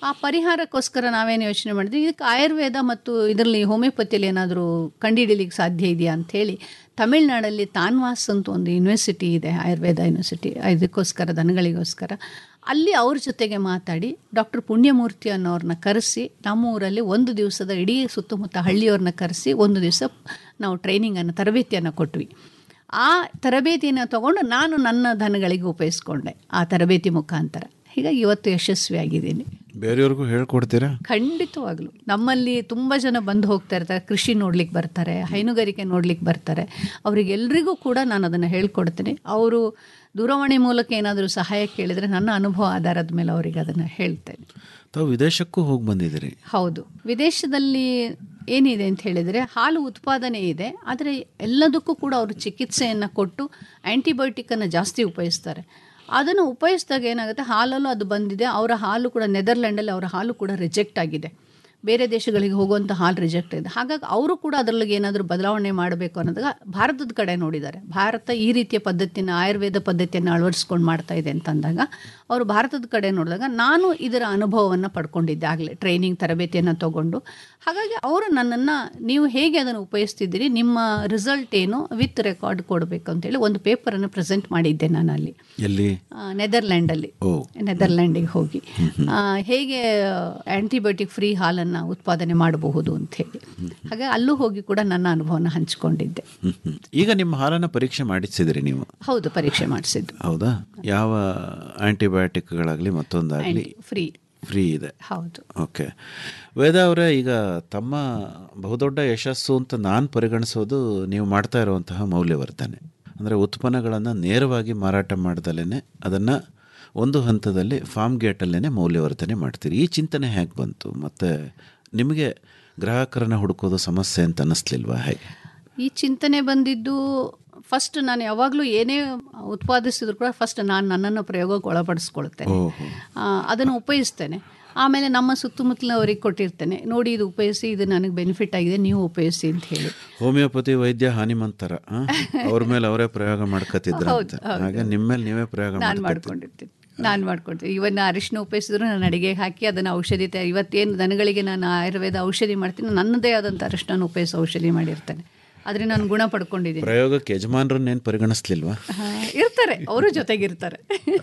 ಆ ಪರಿಹಾರಕ್ಕೋಸ್ಕರ ನಾವೇನು ಯೋಚನೆ ಮಾಡಿದ್ವಿ ಇದಕ್ಕೆ ಆಯುರ್ವೇದ ಮತ್ತು ಇದರಲ್ಲಿ ಹೋಮಿಯೋಪತಿಯಲ್ಲಿ ಏನಾದರೂ ಕಂಡುಹಿಡಿಯಲಿಕ್ಕೆ ಸಾಧ್ಯ ಇದೆಯಾ ಅಂಥೇಳಿ ತಮಿಳ್ನಾಡಲ್ಲಿ ತಾನ್ವಾಸ್ ಅಂತ ಒಂದು ಯೂನಿವರ್ಸಿಟಿ ಇದೆ ಆಯುರ್ವೇದ ಯೂನಿವರ್ಸಿಟಿ ಇದಕ್ಕೋಸ್ಕರ ದನಗಳಿಗೋಸ್ಕರ ಅಲ್ಲಿ ಅವ್ರ ಜೊತೆಗೆ ಮಾತಾಡಿ ಡಾಕ್ಟರ್ ಪುಣ್ಯಮೂರ್ತಿ ಅನ್ನೋರನ್ನ ಕರೆಸಿ ನಮ್ಮ ಊರಲ್ಲಿ ಒಂದು ದಿವಸದ ಇಡೀ ಸುತ್ತಮುತ್ತ ಹಳ್ಳಿಯವ್ರನ್ನ ಕರೆಸಿ ಒಂದು ದಿವಸ ನಾವು ಟ್ರೈನಿಂಗನ್ನು ತರಬೇತಿಯನ್ನು ಕೊಟ್ವಿ ಆ ತರಬೇತಿಯನ್ನು ತಗೊಂಡು ನಾನು ನನ್ನ ದನಗಳಿಗೆ ಉಪಯೋಗಿಸ್ಕೊಂಡೆ ಆ ತರಬೇತಿ ಮುಖಾಂತರ ಹೀಗಾಗಿ ಇವತ್ತು ಯಶಸ್ವಿಯಾಗಿದ್ದೀನಿ ಬೇರೆಯವ್ರಿಗೂ ಹೇಳ್ಕೊಡ್ತೀರಾ ಖಂಡಿತವಾಗ್ಲೂ ನಮ್ಮಲ್ಲಿ ತುಂಬ ಜನ ಬಂದು ಹೋಗ್ತಾ ಇರ್ತಾರೆ ಕೃಷಿ ನೋಡ್ಲಿಕ್ಕೆ ಬರ್ತಾರೆ ಹೈನುಗಾರಿಕೆ ನೋಡ್ಲಿಕ್ಕೆ ಬರ್ತಾರೆ ಅವರಿಗೆಲ್ರಿಗೂ ಕೂಡ ನಾನು ಅದನ್ನು ಹೇಳ್ಕೊಡ್ತೇನೆ ಅವರು ದೂರವಾಣಿ ಮೂಲಕ ಏನಾದರೂ ಸಹಾಯ ಕೇಳಿದರೆ ನನ್ನ ಅನುಭವ ಆಧಾರದ ಮೇಲೆ ಅವರಿಗೆ ಅದನ್ನು ಹೇಳ್ತೇನೆ ತಾವು ವಿದೇಶಕ್ಕೂ ಹೋಗಿ ಬಂದಿದ್ದೀರಿ ಹೌದು ವಿದೇಶದಲ್ಲಿ ಏನಿದೆ ಅಂತ ಹೇಳಿದರೆ ಹಾಲು ಉತ್ಪಾದನೆ ಇದೆ ಆದರೆ ಎಲ್ಲದಕ್ಕೂ ಕೂಡ ಅವರು ಚಿಕಿತ್ಸೆಯನ್ನು ಕೊಟ್ಟು ಆ್ಯಂಟಿಬಯೋಟಿಕ್ಕನ್ನು ಜಾಸ್ತಿ ಉಪಯೋಗಿಸ್ತಾರೆ ಅದನ್ನು ಉಪಯೋಗಿಸಿದಾಗ ಏನಾಗುತ್ತೆ ಹಾಲಲ್ಲೂ ಅದು ಬಂದಿದೆ ಅವರ ಹಾಲು ಕೂಡ ನೆದರ್ಲ್ಯಾಂಡಲ್ಲಿ ಅವರ ಹಾಲು ಕೂಡ ರಿಜೆಕ್ಟ್ ಆಗಿದೆ ಬೇರೆ ದೇಶಗಳಿಗೆ ಹೋಗುವಂಥ ಹಾಲು ರಿಜೆಕ್ಟ್ ಇದೆ ಹಾಗಾಗಿ ಅವರು ಕೂಡ ಅದರೊಳಗೆ ಏನಾದರೂ ಬದಲಾವಣೆ ಮಾಡಬೇಕು ಅನ್ನೋದಾಗ ಭಾರತದ ಕಡೆ ನೋಡಿದ್ದಾರೆ ಭಾರತ ಈ ರೀತಿಯ ಪದ್ಧತಿನ ಆಯುರ್ವೇದ ಪದ್ಧತಿಯನ್ನು ಅಳವಡಿಸ್ಕೊಂಡು ಮಾಡ್ತಾ ಇದೆ ಅಂತಂದಾಗ ಅವರು ಭಾರತದ ಕಡೆ ನೋಡಿದಾಗ ನಾನು ಇದರ ಅನುಭವವನ್ನು ಪಡ್ಕೊಂಡಿದ್ದೆ ಆಗಲೇ ಟ್ರೈನಿಂಗ್ ತರಬೇತಿಯನ್ನು ತಗೊಂಡು ಹಾಗಾಗಿ ಅವರು ನನ್ನನ್ನು ನೀವು ಹೇಗೆ ಅದನ್ನು ಉಪಯೋಗಿಸ್ತಿದ್ದೀರಿ ನಿಮ್ಮ ರಿಸಲ್ಟ್ ಏನು ವಿತ್ ರೆಕಾರ್ಡ್ ಕೊಡಬೇಕು ಅಂತೇಳಿ ಒಂದು ಪೇಪರನ್ನು ಪ್ರೆಸೆಂಟ್ ಮಾಡಿದ್ದೆ ನಾನು ಅಲ್ಲಿ ಎಲ್ಲಿ ಆ, ನೆದರ್ಲ್ಯಾಂಡಲ್ಲಿ ಓ ನೆದರ್ಲ್ಯಾಂಡಿಗೆ ಹೋಗಿ ಆ, ಹೇಗೆ ಆ್ಯಂಟಿಬಯೋಟಿಕ್ ಫ್ರೀ ಹಾಲನ್ನು ಉತ್ಪಾದನೆ ಮಾಡಬಹುದು ಅಂತ ಹೇಳಿ ಹಾಗೆ ಅಲ್ಲೂ ಹೋಗಿ ಕೂಡ ನನ್ನ ಅನುಭವನ ಹಂಚಿಕೊಂಡಿದ್ದೆ ಹ್ಮ್, ಹ್ಮ್. ಈಗ ನಿಮ್ಮ ಹಾಲನ್ನು ಪರೀಕ್ಷೆ ಮಾಡಿಸಿದಿರಿ ನೀವು ಹೌದು ಪರೀಕ್ಷೆ ಮಾಡಿಸಿದ್ದು ಹೌದಾ ಯಾವ ಆಂಟಿಬಯೋಟಿಕ್ಗಳಾಗಲಿ ಮತ್ತೊಂದಾಗಲಿ ಫ್ರೀ ಫ್ರೀ ಇದೆ ಹೌದು ಓಕೆ ವೇದ ಅವರೇ ಈಗ ತಮ್ಮ ಬಹುದೊಡ್ಡ ಯಶಸ್ಸು ಅಂತ ನಾನು ಪರಿಗಣಿಸೋದು ನೀವು ಮಾಡ್ತಾ ಇರುವಂತಹ ಮೌಲ್ಯವರ್ಧನೆ ಅಂದರೆ ಉತ್ಪನ್ನಗಳನ್ನು ನೇರವಾಗಿ ಮಾರಾಟ ಮಾಡ್ದಲೇ ಅದನ್ನು ಒಂದು ಹಂತದಲ್ಲಿ ಫಾರ್ಮ್ ಗೇಟಲ್ಲೇ ಮೌಲ್ಯವರ್ಧನೆ ಮಾಡ್ತೀರಿ ಈ ಚಿಂತನೆ ಹೇಗೆ ಬಂತು ಮತ್ತು ನಿಮಗೆ ಗ್ರಾಹಕರನ್ನು ಹುಡುಕೋದು ಸಮಸ್ಯೆ ಅಂತ ಅನ್ನಿಸ್ಲಿಲ್ವಾ ಹೇಗೆ ಈ ಚಿಂತನೆ ಬಂದಿದ್ದು ಫಸ್ಟ್ ನಾನು ಯಾವಾಗಲೂ ಏನೇ ಉತ್ಪಾದಿಸಿದ್ರು ಕೂಡ ಫಸ್ಟ್ ನಾನು ನನ್ನನ್ನು ಪ್ರಯೋಗಕ್ಕೆ ಒಳಪಡಿಸ್ಕೊಳ್ತೇನೆ ಓಹೋ ಆ, ಅದನ್ನು ಉಪಯೋಗಿಸ್ತೇನೆ ಆಮೇಲೆ ನಮ್ಮ ಸುತ್ತಮುತ್ತಲವರಿಗೆ ಕೊಟ್ಟಿರ್ತೇನೆ ನೋಡಿ ಇದು ಉಪಯೋಗಿಸಿ ಇದು ನನಗೆ ಬೆನಿಫಿಟ್ ಆಗಿದೆ ನೀವು ಉಪಯೋಗಿಸಿ ಅಂತ ಹೇಳಿ ಹೋಮಿಯೋಪತಿ ವೈದ್ಯ ಹಾನಿಮಂತರ ಆ? ಅವ್ರ ಮೇಲೆ ಅವರೇ ಪ್ರಯೋಗ ಮಾಡ್ಕೋತಿದ್ರ ಹೌದು, ಅಂತ ಹೌದು. ಹಾಗೆ ನಿಮ್ಮ ಮೇಲೆ ನೀವೇ ಪ್ರಯೋಗ ನಾನು ಮಾಡ್ಕೊತೀರಿ ಮಾಡ್ಕೊಂಡಿರ್ತೀನಿ ನಾನು ಮಾಡ್ಕೊಳ್ತೀನಿ ಇವನ್ನ ಅರಿಶಿನ ಉಪಯೋಗಿಸಿದ್ರು ನಾನು ಅಡಿಗೆಗೆ ಹಾಕಿ ಅದನ್ನು ಔಷಧಿ ತಯಾರಿ ಇವತ್ತೇನು ದನಗಳಿಗೆ ನಾನು ಆಯುರ್ವೇದ ಔಷಧಿ ಮಾಡ್ತೀನಿ ನನ್ನದೇ ಆದಂಥ ಅರಿಶಿನ ಉಪಯೋಗಿಸಿ ಔಷಧಿ ಮಾಡಿರ್ತೇನೆ ಆದರೆ ನಾನು ಗುಣ ಪಡ್ಕೊಂಡಿದ್ದೀನಿ ಪ್ರಯೋಗಕ್ಕೆ ಯಜಮಾನ್ರನ್ನೇನು ಪರಿಗಣಿಸ್ಲಿಲ್ವಾ ಆ, ಇರ್ತಾರೆ ಅವರು ಜೊತೆಗಿರ್ತಾರೆ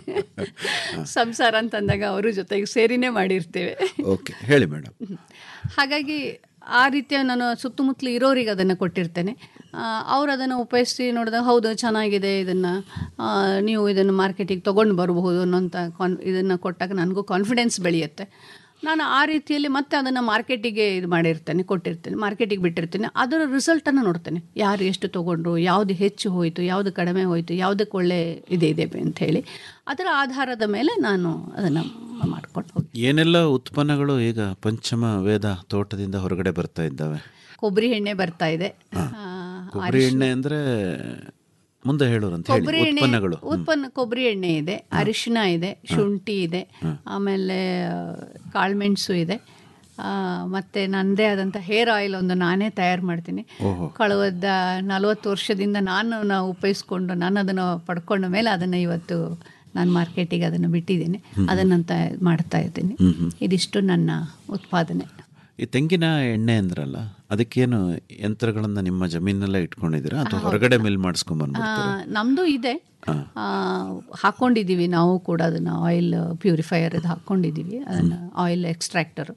ಸಂಸಾರ ಅಂತಂದಾಗ ಅವರು ಜೊತೆಗೆ ಸೇರಿನೇ ಮಾಡಿರ್ತೇವೆ ಓಕೆ ಹೇಳಿ ಮೇಡಮ್ ಹಾಗಾಗಿ ಆ ರೀತಿಯ ನಾನು ಸುತ್ತಮುತ್ತಲು ಇರೋರಿಗೆ ಅದನ್ನು ಕೊಟ್ಟಿರ್ತೇನೆ ಅವ್ರು ಅದನ್ನು ಉಪಯೋಗಿಸಿ ನೋಡಿದಾಗ ಹೌದು ಚೆನ್ನಾಗಿದೆ ಇದನ್ನು ನೀವು ಇದನ್ನು ಮಾರ್ಕೆಟಿಗೆ ತೊಗೊಂಡು ಬರಬಹುದು ಅನ್ನೋಂಥ ಕಾನ್ ಇದನ್ನು ಕೊಟ್ಟಾಗ ನನಗೂ ಕಾನ್ಫಿಡೆನ್ಸ್ ಬೆಳೆಯುತ್ತೆ ನಾನು ಆ ರೀತಿಯಲ್ಲಿ ಮತ್ತೆ ಅದನ್ನು ಮಾರ್ಕೆಟಿಗೆ ಇದು ಮಾಡಿರ್ತೇನೆ ಕೊಟ್ಟಿರ್ತೇನೆ ಮಾರ್ಕೆಟಿಗೆ ಬಿಟ್ಟಿರ್ತೇನೆ ಅದರ ರಿಸಲ್ಟನ್ನು ನೋಡ್ತೇನೆ ಯಾರು ಎಷ್ಟು ತೊಗೊಂಡ್ರು ಯಾವುದು ಹೆಚ್ಚು ಹೋಯಿತು ಯಾವುದು ಕಡಿಮೆ ಹೋಯಿತು ಯಾವುದಕ್ಕೆ ಒಳ್ಳೆ ಇದೆ ಇದೆ ಅಂತ ಹೇಳಿ ಅದರ ಆಧಾರದ ಮೇಲೆ ನಾನು ಅದನ್ನು ಮಾಡ್ಕೊಂಡು ಹೋಗಿ ಏನೆಲ್ಲ ಉತ್ಪನ್ನಗಳು ಈಗ ಪಂಚಮ ವೇದ ತೋಟದಿಂದ ಹೊರಗಡೆ ಬರ್ತಾ ಇದ್ದಾವೆ ಕೊಬ್ಬರಿ ಎಣ್ಣೆ ಬರ್ತಾ ಇದೆ ಆ, ಕೊಬ್ಬರಿ ಎಣ್ಣೆ ಅಂದ್ರೆ ಮುಂದೆ ಹೇಳೋರು ಅಂತ ಹೇಳಿ ಕೊಬ್ಬರಿ ಎಣ್ಣೆ ಉತ್ಪನ್ನಗಳು ಉತ್ಪನ್ನ ಕೊಬ್ಬರಿ ಎಣ್ಣೆ ಇದೆ ಅರಿಶಿನ ಇದೆ ಶುಂಠಿ ಇದೆ ಆಮೇಲೆ ಕಾಳುಮೆಣಸು ಇದೆ ಆ, ಮತ್ತೆ ನನ್ನದೇ ಆದಂಥ ಹೇರ್ ಆಯಿಲ್ ಒಂದು ನಾನೇ ತಯಾರು ಮಾಡ್ತೀನಿ ಓಹೋ. ಕಳೆದ ನಲವತ್ತು ವರ್ಷದಿಂದ ನಾನು ನಾವು ಉಪಯೋಗಿಸ್ಕೊಂಡು ನಾನು ಅದನ್ನು ಪಡ್ಕೊಂಡ ಮೇಲೆ ಅದನ್ನು ಇವತ್ತು ನಾನು ಮಾರ್ಕೆಟಿಗೆ ಅದನ್ನು ಬಿಟ್ಟಿದ್ದೀನಿ ಅದನ್ನಂತ ಮಾಡ್ತಾ ಇದ್ದೀನಿ ಹ್ಮ್ ಹ್ಮ್. ಇದಿಷ್ಟು ನನ್ನ ಉತ್ಪಾದನೆ ಈ ತೆಂಗಿನ ಎಣ್ಣೆ ಅಂದ್ರಲ್ಲ ಅದಕ್ಕೇನು ಯಂತ್ರಗಳನ್ನ ನಿಮ್ಮ ಜಮೀನಲ್ಲೇ ಇಟ್ಕೊಂಡಿದ್ದೀರಾ ಅಥವಾ ಹೊರಗಡೆ ಮಿಲ್ ಮಾಡಿಸ್ಕೊಂಡ್ ಆ, ಬಂದ್ಬಿಡ್ತೀರಾ ನಮ್ದು ಇದೆ ಆ, ಹಾಕ್ಕೊಂಡಿದ್ದೀವಿ ನಾವು ಕೂಡ ಅದನ್ನು ಆಯಿಲ್ ಪ್ಯೂರಿಫೈಯರ್ ಇದು ಹಾಕ್ಕೊಂಡಿದ್ದೀವಿ ಅದನ್ನು ಆಯಿಲ್ ಎಕ್ಸ್ಟ್ರಾಕ್ಟರ್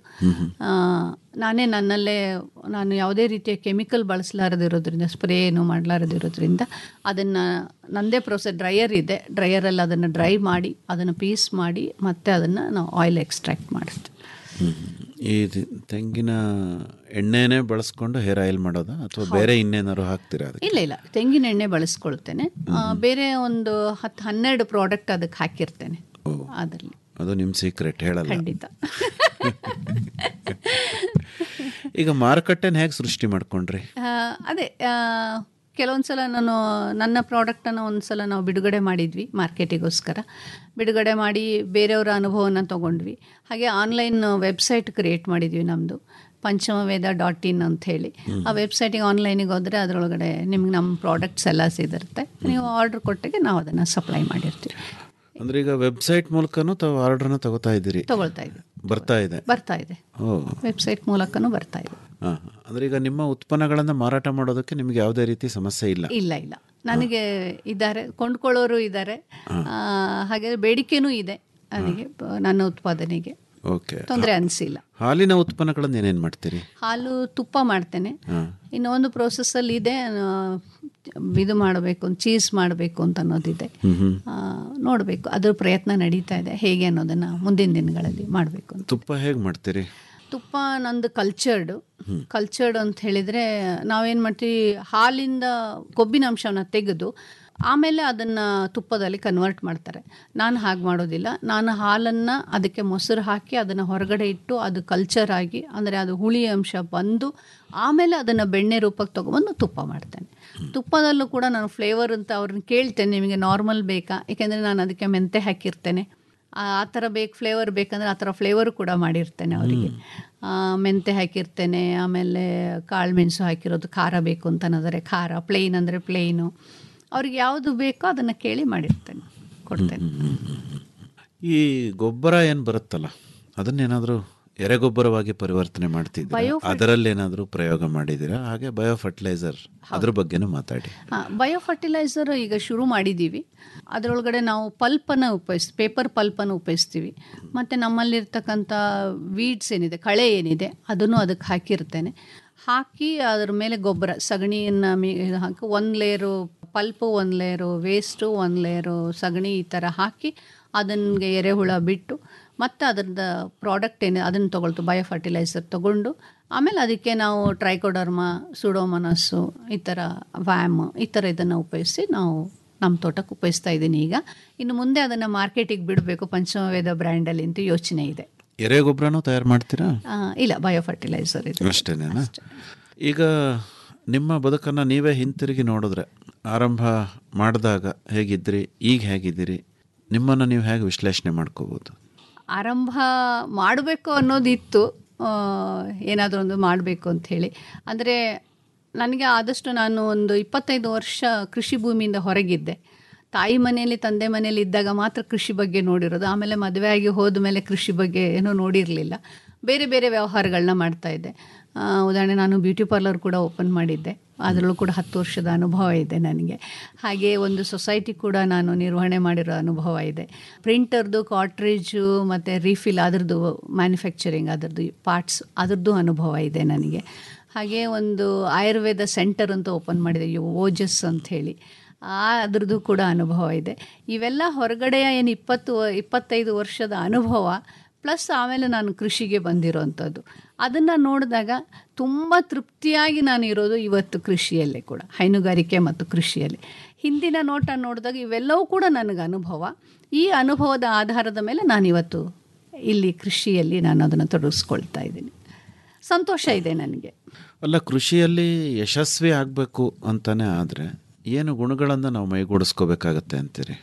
ನಾನೇ ನನ್ನಲ್ಲೇ ನಾನು ಯಾವುದೇ ರೀತಿಯ ಕೆಮಿಕಲ್ ಬಳಸಲಾರದಿರೋದ್ರಿಂದ ಸ್ಪ್ರೇ ಏನು ಮಾಡಲಾರದಿರೋದ್ರಿಂದ ಅದನ್ನು ನನ್ನದೇ ಪ್ರೋಸೆಸ್ ಡ್ರೈಯರ್ ಇದೆ ಡ್ರೈಯರಲ್ಲಿ ಅದನ್ನು ಡ್ರೈ ಮಾಡಿ ಅದನ್ನು ಪೀಸ್ ಮಾಡಿ ಮತ್ತೆ ಅದನ್ನು ನಾವು ಆಯಿಲ್ ಎಕ್ಸ್ಟ್ರಾಕ್ಟ್ ಮಾಡ್ತೀವಿ ಹ್ಮ್. ಈ ತಿ- ತೆಂಗಿನ ಎಣ್ಣೆನೇ ಬಳಸ್ಕೊಂಡು ಹೇರ್ ಆಯಿಲ್ ಮಾಡೋದಾ ಅಥವಾ ಬೇರೆ ಇನ್ನೇನಾದ್ರು ಹಾಕ್ತೀರಾ ಅದಕ್ಕೆ ಇಲ್ಲ ಇಲ್ಲ ತೆಂಗಿನ ಎಣ್ಣೆ ಬಳಸ್ಕೊಳ್ತೇನೆ ಆ, ಬೇರೆ ಒಂದು ಹತ್ತು ಹನ್ನೆರಡು ಪ್ರಾಡಕ್ಟ್ ಅದಕ್ಕೆ ಹಾಕಿರ್ತೇನೆ ಅದರಲ್ಲಿ ಅದು ನಿಮ್ಮ ಸೀಕ್ರೆಟ್ ಹೇಳಲ್ಲ ಖಂಡಿತ ಈಗ ಮಾರುಕಟ್ಟೆನ ಹೇಗೆ ಸೃಷ್ಟಿ ಮಾಡ್ಕೊಂಡ್ರಿ ಆ, ಅದೇ ಆ, ಕೆಲವೊಂದು ಸಲ ನಾನು ನನ್ನ ಪ್ರಾಡಕ್ಟನ್ನು ಒಂದು ಸಲ ನಾವು ಬಿಡುಗಡೆ ಮಾಡಿದ್ವಿ ಮಾರ್ಕೆಟಿಗೋಸ್ಕರ ಬಿಡುಗಡೆ ಮಾಡಿ ಬೇರೆಯವರ ಅನುಭವನ ತೊಗೊಂಡ್ವಿ ಹಾಗೆ ಆನ್ಲೈನ್ ವೆಬ್ಸೈಟ್ ಕ್ರಿಯೇಟ್ ಮಾಡಿದ್ವಿ ನಮ್ಮದು ಪಂಚಮವೇದ ಡಾಟ್ ಇನ್ ಅಂತ ಹೇಳಿ ಆ ವೆಬ್ಸೈಟಿಗೆ ಆನ್ಲೈನಿಗೆ ಹೋದರೆ ಅದರೊಳಗಡೆ ನಿಮ್ಗೆ ನಮ್ಮ ಪ್ರಾಡಕ್ಟ್ಸ್ ಎಲ್ಲ ಸಿದಿರುತ್ತೆ ನೀವು ಆರ್ಡ್ರ್ ಕೊಟ್ಟಿಗೆ ನಾವು ಅದನ್ನು ಸಪ್ಲೈ ಮಾಡಿರ್ತೀವಿ ಅಂದ್ರೆ ಈಗ ವೆಬ್ಸೈಟ್ ಮೂಲಕನೂ ತಾವು ಆರ್ಡರ್ನ ತಗೋತಾ ಇದ್ದೀರಿ ತಗೊಳ್ತಾ ಇದ್ದೀವಿ ಬರ್ತಾ ಇದೆ ಬರ್ತಾ ಇದೆ ಓ ವೆಬ್ಸೈಟ್ ಮೂಲಕನೂ ಬರ್ತಾ ಇದೆ ಹಾಂ ಅಂದ್ರೆ ಈಗ ನಿಮ್ಮ ಉತ್ಪನ್ನಗಳನ್ನು ಮಾರಾಟ ಮಾಡೋದಕ್ಕೆ ನಿಮಗೆ ಯಾವುದೇ ರೀತಿ ಸಮಸ್ಯೆ ಇಲ್ಲ ಇಲ್ಲ ಇಲ್ಲ ನನಗೆ ಇದ್ದಾರೆ ಕೊಂಡ್ಕೊಳ್ಳೋರು ಇದ್ದಾರೆ ಆ, ಹಾಗೆ ಬೇಡಿಕೆನೂ ಇದೆ ನನಗೆ ಬ- ನನ್ನ ಉತ್ಪಾದನೆಗೆ ಓಕೆ ತೊಂದರೆ ಅನಿಸಿಲ್ಲ ಹಾಲಿನ ಉತ್ಪನ್ನಗಳನ್ನು ಏನೇನು ಮಾಡ್ತೀರಿ ಹಾಲು ತುಪ್ಪ ಮಾಡ್ತೇನೆ ಹಾಂ ಇನ್ನು ಒಂದು ಪ್ರೋಸೆಸ್ಸಲ್ಲಿ ಇದೆ ಆ, ಇದು ಮಾಡಬೇಕು ಚೀಸ್ ಮಾಡಬೇಕು ಅಂತ ಅನ್ನೋದಿದೆ ಹ್ಮ್ ಹ್ಮ್. ನೋಡಬೇಕು ಅದ್ರ ಪ್ರಯತ್ನ ನಡೀತಾ ಇದೆ ಹೇಗೆ ಅನ್ನೋದನ್ನು ಮುಂದಿನ ದಿನಗಳಲ್ಲಿ ಮಾಡಬೇಕು ಅಂತ ತುಪ್ಪ ಹೇಗೆ ಮಾಡ್ತೀರಿ ತುಪ್ಪ ನಂದು ಕಲ್ಚರ್ಡು ಕಲ್ಚರ್ಡ್ ಅಂತ ಹೇಳಿದರೆ ನಾವೇನು ಮಾಡ್ತೀವಿ ಹಾಲಿಂದ ಕೊಬ್ಬಿನ ಅಂಶವನ್ನು ತೆಗೆದು ಆಮೇಲೆ ಅದನ್ನು ತುಪ್ಪದಲ್ಲಿ ಕನ್ವರ್ಟ್ ಮಾಡ್ತಾರೆ ನಾನು ಹಾಗೆ ಮಾಡೋದಿಲ್ಲ ನಾನು ಹಾಲನ್ನು ಅದಕ್ಕೆ ಮೊಸರು ಹಾಕಿ ಅದನ್ನು ಹೊರಗಡೆ ಇಟ್ಟು ಅದು ಕಲ್ಚರ್ ಆಗಿ ಅಂದರೆ ಅದು ಹುಳಿ ಅಂಶ ಬಂದು ಆಮೇಲೆ ಅದನ್ನು ಬೆಣ್ಣೆ ರೂಪಕ್ಕೆ ತೊಗೊಬಂದು ತುಪ್ಪ ಮಾಡ್ತೇನೆ ತುಪ್ಪದಲ್ಲೂ ಕೂಡ ನಾನು ಫ್ಲೇವರ್ ಅಂತ ಅವ್ರನ್ನ ಕೇಳ್ತೇನೆ ನಿಮಗೆ ನಾರ್ಮಲ್ ಬೇಕಾ ಏಕೆಂದರೆ ನಾನು ಅದಕ್ಕೆ ಮೆಂತೆ ಹಾಕಿರ್ತೇನೆ ಆ ಆ ಥರ ಬೇಕು ಫ್ಲೇವರ್ ಬೇಕಂದ್ರೆ ಆ ಥರ ಫ್ಲೇವರು ಕೂಡ ಮಾಡಿರ್ತೇನೆ ಅವರಿಗೆ ಮೆಂತೆ ಹಾಕಿರ್ತೇನೆ ಆಮೇಲೆ ಕಾಳು ಮೆಣಸು ಹಾಕಿರೋದು ಖಾರ ಬೇಕು ಅಂತ ಅನ್ನೋದರೆ ಖಾರ ಪ್ಲೇನ್ ಅಂದರೆ ಪ್ಲೇನು ಅವ್ರಿಗೆ ಯಾವುದು ಬೇಕೋ ಅದನ್ನು ಕೇಳಿ ಮಾಡಿರ್ತೇನೆ ಕೊಡ್ತೇನೆ ಈ ಗೊಬ್ಬರ ಏನು ಬರುತ್ತಲ್ಲ ಅದನ್ನೇನಾದರೂ ಎರೆಗೊಬ್ಬರವಾಗಿ ಪರಿವರ್ತನೆ ಮಾಡ್ತಿದ್ದೀರಾ Bio- ಅದರಲ್ಲೇನಾದರೂ ಪ್ರಯೋಗ ಮಾಡಿದ್ದೀರಾ ಹಾಗೆ ಬಯೋ ಫರ್ಟಿಲೈಸರ್ ಅದ್ರ ಬಗ್ಗೆನೂ ಮಾತಾಡಿ ಬಯೋ ಫರ್ಟಿಲೈಸರ್ ಈಗ ಶುರು ಮಾಡಿದ್ದೀವಿ ಅದರೊಳಗಡೆ ನಾವು ಪಲ್ಪನ್ನು ಉಪಯೋಗಿಸ್ ಪೇಪರ್ ಪಲ್ಪನ್ನು ಉಪಯೋಗಿಸ್ತೀವಿ ಮತ್ತು ನಮ್ಮಲ್ಲಿರ್ತಕ್ಕಂಥ ವೀಡ್ಸ್ ಏನಿದೆ ಕಳೆ ಏನಿದೆ ಅದನ್ನು ಅದಕ್ಕೆ ಹಾಕಿರ್ತೇನೆ ಹಾಕಿ ಅದ್ರ ಮೇಲೆ ಗೊಬ್ಬರ ಸಗಣಿಯನ್ನು ಮಿ ಹಾಕಿ ಒಂದು ಲೇಯರು ಪಲ್ಪು ಒಂದು ಲೇಯರು ವೇಸ್ಟು ಒಂದು ಲೇಯರು ಸಗಣಿ ಈ ಥರ ಹಾಕಿ ಅದನ್ಗೆ ಎರೆಹುಳ ಬಿಟ್ಟು ಮತ್ತು ಅದರದ ಪ್ರಾಡಕ್ಟ್ ಏನು ಅದನ್ನು ತೊಗೊಳ್ತು ಬಯೋ ಫರ್ಟಿಲೈಸರ್ ತೊಗೊಂಡು ಆಮೇಲೆ ಅದಕ್ಕೆ ನಾವು ಟ್ರೈಕೋಡರ್ಮಾ ಸುಡೋಮನಸ್ಸು ಈ ಥರ ವ್ಯಾಮ್ ಈ ಥರ ಇದನ್ನು ಉಪಯೋಗಿಸಿ ನಾವು ನಮ್ಮ ತೋಟಕ್ಕೆ ಉಪಯೋಗಿಸ್ತಾ ಇದ್ದೀನಿ ಈಗ ಇನ್ನು ಮುಂದೆ ಅದನ್ನು ಮಾರ್ಕೆಟಿಗೆ ಬಿಡಬೇಕು ಪಂಚಮವೇದ ಬ್ರ್ಯಾಂಡಲ್ಲಿ ಅಂತ ಯೋಚನೆ ಇದೆ ಎರೆಗೊಬ್ಬರನೂ ತಯಾರು ಮಾಡ್ತೀರಾ ಆ, ಇಲ್ಲ ಬಯೋ ಫರ್ಟಿಲೈಸರ್ ಇದು ಅಷ್ಟೇನೇನಾ ಈಗ ನಿಮ್ಮ ಬದುಕನ್ನು ನೀವೇ ಹಿಂತಿರುಗಿ ನೋಡಿದ್ರೆ ಆರಂಭ ಮಾಡಿದಾಗ ಹೇಗಿದ್ರಿ ಈಗ ಹೇಗಿದ್ದೀರಿ ನಿಮ್ಮನ್ನು ನೀವು ಹೇಗೆ ವಿಶ್ಲೇಷಣೆ ಮಾಡ್ಕೋಬೋದು ಆರಂಭ ಮಾಡಬೇಕು ಅನ್ನೋದಿತ್ತು ಏನಾದರೂ ಒಂದು ಮಾಡಬೇಕು ಅಂತ ಹೇಳಿ ಅಂದರೆ ನನಗೆ ಆದಷ್ಟು ನಾನು ಒಂದು ಇಪ್ಪತ್ತೈದು ವರ್ಷ ಕೃಷಿ ಭೂಮಿಯಿಂದ ಹೊರಗಿದ್ದೆ ತಾಯಿ ಮನೆಯಲ್ಲಿ ತಂದೆ ಮನೆಯಲ್ಲಿ ಇದ್ದಾಗ ಮಾತ್ರ ಕೃಷಿ ಬಗ್ಗೆ ನೋಡಿರೋದು ಆಮೇಲೆ ಮದುವೆ ಆಗಿ ಹೋದ ಮೇಲೆ ಕೃಷಿ ಬಗ್ಗೆ ಏನೂ ನೋಡಿರಲಿಲ್ಲ ಬೇರೆ ಬೇರೆ ವ್ಯವಹಾರಗಳನ್ನ ಮಾಡ್ತಾ ಇದ್ದೆ ಆ, ಉದಾಹರಣೆ ನಾನು ಬ್ಯೂಟಿ ಪಾರ್ಲರ್ ಕೂಡ ಓಪನ್ ಮಾಡಿದ್ದೆ ಅದರಲ್ಲೂ ಕೂಡ ಹತ್ತು ವರ್ಷದ ಅನುಭವ ಇದೆ ನನಗೆ ಹಾಗೆ ಒಂದು ಸೊಸೈಟಿ ಕೂಡ ನಾನು ನಿರ್ವಹಣೆ ಮಾಡಿರೋ ಅನುಭವ ಇದೆ ಪ್ರಿಂಟರ್ದು ಕಾಟ್ರೇಜು ಮತ್ತು ರೀಫಿಲ್ ಅದ್ರದ್ದು ಮ್ಯಾನುಫ್ಯಾಕ್ಚರಿಂಗ್ ಅದರದ್ದು ಪಾರ್ಟ್ಸ್ ಅದ್ರದ್ದು ಅನುಭವ ಇದೆ ನನಗೆ ಹಾಗೆ ಒಂದು ಆಯುರ್ವೇದ ಸೆಂಟರ್ ಅಂತ ಓಪನ್ ಮಾಡಿದೆ ಓಜಸ್ ಅಂತ ಹೇಳಿ ಆ ಅದ್ರದ್ದು ಕೂಡ ಅನುಭವ ಇದೆ ಇವೆಲ್ಲ ಹೊರಗಡೆಯ ಏನು ಇಪ್ಪತ್ತು ಇಪ್ಪತ್ತೈದು ವರ್ಷದ ಅನುಭವ ಪ್ಲಸ್ ಆಮೇಲೆ ನಾನು ಕೃಷಿಗೆ ಬಂದಿರೋವಂಥದ್ದು ಅದನ್ನು ನೋಡಿದಾಗ ತುಂಬ ತೃಪ್ತಿಯಾಗಿ ನಾನು ಇರೋದು ಇವತ್ತು ಕೃಷಿಯಲ್ಲೇ ಕೂಡ ಹೈನುಗಾರಿಕೆ ಮತ್ತು ಕೃಷಿಯಲ್ಲಿ ಹಿಂದಿನ ನೋಟ ನೋಡಿದಾಗ ಇವೆಲ್ಲವೂ ಕೂಡ ನನಗೆ ಅನುಭವ ಈ ಅನುಭವದ ಆಧಾರದ ಮೇಲೆ ನಾನಿವತ್ತು ಇಲ್ಲಿ ಕೃಷಿಯಲ್ಲಿ ನಾನು ಅದನ್ನು ತೊಡಗಿಸ್ಕೊಳ್ತಾ ಇದ್ದೀನಿ ಸಂತೋಷ ಇದೆ ನನಗೆ ಅಲ್ಲ ಕೃಷಿಯಲ್ಲಿ ಯಶಸ್ವಿ ಆಗಬೇಕು ಅಂತಾನೆ ಆದರೆ ಏನು ಗುಣಗಳನ್ನು ನಾವು ಮೈಗೂಡಿಸ್ಕೋಬೇಕಾಗತ್ತೆ ಅಂತೀರಿ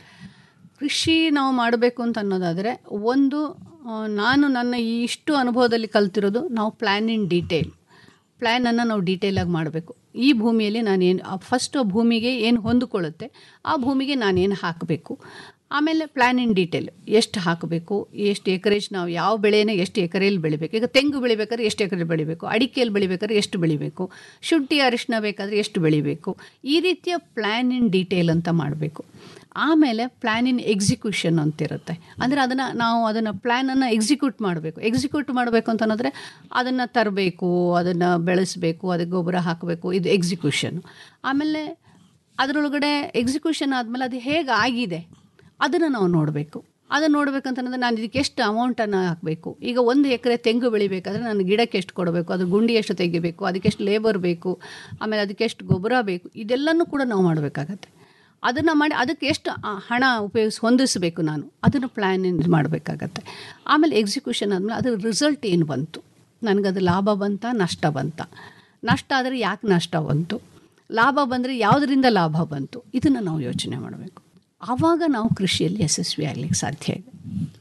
ಕೃಷಿ ನಾವು ಮಾಡಬೇಕು ಅಂತ ಅನ್ನೋದಾದರೆ ಒಂದು ಆ, ನಾನು ನನ್ನ ಈ ಇಷ್ಟು ಅನುಭವದಲ್ಲಿ ಕಲ್ತಿರೋದು ನಾವು ಪ್ಲ್ಯಾನ್ ಇನ್ ಡೀಟೇಲ್ ಪ್ಲ್ಯಾನನ್ನು ನಾವು ಡೀಟೇಲಾಗಿ ಮಾಡಬೇಕು ಈ ಭೂಮಿಯಲ್ಲಿ ನಾನೇನು ಫಸ್ಟ್ ಭೂಮಿಗೆ ಏನು ಹೊಂದಿಕೊಳ್ಳುತ್ತೆ ಆ ಭೂಮಿಗೆ ನಾನೇನು ಹಾಕಬೇಕು ಆಮೇಲೆ ಪ್ಲ್ಯಾನ್ ಇನ್ ಡೀಟೇಲ್ ಎಷ್ಟು ಹಾಕಬೇಕು ಎಷ್ಟು ಎಕರೇಜ್ ನಾವು ಯಾವ ಬೆಳೆನ ಎಷ್ಟು ಎಕರೆಯಲ್ಲಿ ಬೆಳಿಬೇಕು ಈಗ ತೆಂಗು ಬೆಳಿಬೇಕಾದ್ರೆ ಎಷ್ಟು ಎಕರೆ ಬೆಳಿಬೇಕು ಅಡಿಕೆಯಲ್ಲಿ ಬೆಳಿಬೇಕಾದ್ರೆ ಎಷ್ಟು ಬೆಳಿಬೇಕು ಶುಂಠಿ ಅರಿಶಿನ ಬೇಕಾದರೆ ಎಷ್ಟು ಬೆಳಿಬೇಕು ಈ ರೀತಿಯ ಪ್ಲ್ಯಾನ್ ಇನ್ ಡೀಟೇಲ್ ಅಂತ ಮಾಡಬೇಕು ಆಮೇಲೆ ಪ್ಲ್ಯಾನ್ ಇನ್ ಎಕ್ಸಿಕ್ಯೂಷನ್ ಅಂತಿರುತ್ತೆ ಅಂದರೆ ಅದನ್ನು ನಾವು ಅದನ್ನು ಪ್ಲ್ಯಾನನ್ನು ಎಕ್ಸಿಕ್ಯೂಟ್ ಮಾಡಬೇಕು ಎಕ್ಸಿಕ್ಯೂಟ್ ಮಾಡಬೇಕು ಅಂತ ಅನ್ನೋದ್ರೆ ಅದನ್ನು ತರಬೇಕು ಅದನ್ನು ಬೆಳೆಸಬೇಕು ಅದಕ್ಕೆ ಗೊಬ್ಬರ ಹಾಕಬೇಕು ಇದು ಎಕ್ಸಿಕ್ಯೂಷನ್ ಆಮೇಲೆ ಅದರೊಳಗಡೆ ಎಕ್ಸಿಕ್ಯೂಷನ್ ಆದಮೇಲೆ ಅದು ಹೇಗೆ ಆಗಿದೆ ಅದನ್ನು ನಾವು ನೋಡಬೇಕು ಅದನ್ನು ನೋಡ್ಬೇಕಂತಂದ್ರೆ ನಾನು ಇದಕ್ಕೆ ಎಷ್ಟು ಅಮೌಂಟನ್ನು ಹಾಕಬೇಕು ಈಗ ಒಂದು ಎಕರೆ ತೆಂಗು ಬೆಳಿಬೇಕಾದ್ರೆ ನಾನು ಗಿಡಕ್ಕೆ ಎಷ್ಟು ಕೊಡಬೇಕು ಅದು ಗುಂಡಿ ಎಷ್ಟು ತೆಗಿಬೇಕು ಅದಕ್ಕೆ ಎಷ್ಟು ಲೇಬರ್ ಬೇಕು ಆಮೇಲೆ ಅದಕ್ಕೆ ಎಷ್ಟು ಗೊಬ್ಬರ ಬೇಕು ಇದೆಲ್ಲನೂ ಕೂಡ ನಾವು ಮಾಡಬೇಕಾಗತ್ತೆ ಅದನ್ನು ಮಾಡಿ ಅದಕ್ಕೆ ಎಷ್ಟು ಆ, ಹಣ ಉಪಯೋಗಿಸಿ ಹೊಂದಿಸಬೇಕು ನಾನು ಅದನ್ನು ಪ್ಲ್ಯಾನ್ ಮಾಡಬೇಕಾಗತ್ತೆ ಆಮೇಲೆ ಎಕ್ಸಿಕ್ಯೂಷನ್ ಆದಮೇಲೆ ಅದ್ರ ರಿಸಲ್ಟ್ ಏನು ಬಂತು ನನಗದು ಲಾಭ ಬಂತ ನಷ್ಟ ಬಂತ ನಷ್ಟ ಆದರೆ ಯಾಕೆ ನಷ್ಟ ಬಂತು ಲಾಭ ಬಂದರೆ ಯಾವುದರಿಂದ ಲಾಭ ಬಂತು ಇದನ್ನು ನಾವು ಯೋಚನೆ ಮಾಡಬೇಕು ಆವಾಗ ನಾವು ಕೃಷಿಯಲ್ಲಿ ಯಶಸ್ವಿ ಆಗಲಿಕ್ಕೆ ಸಾಧ್ಯ ಇದೆ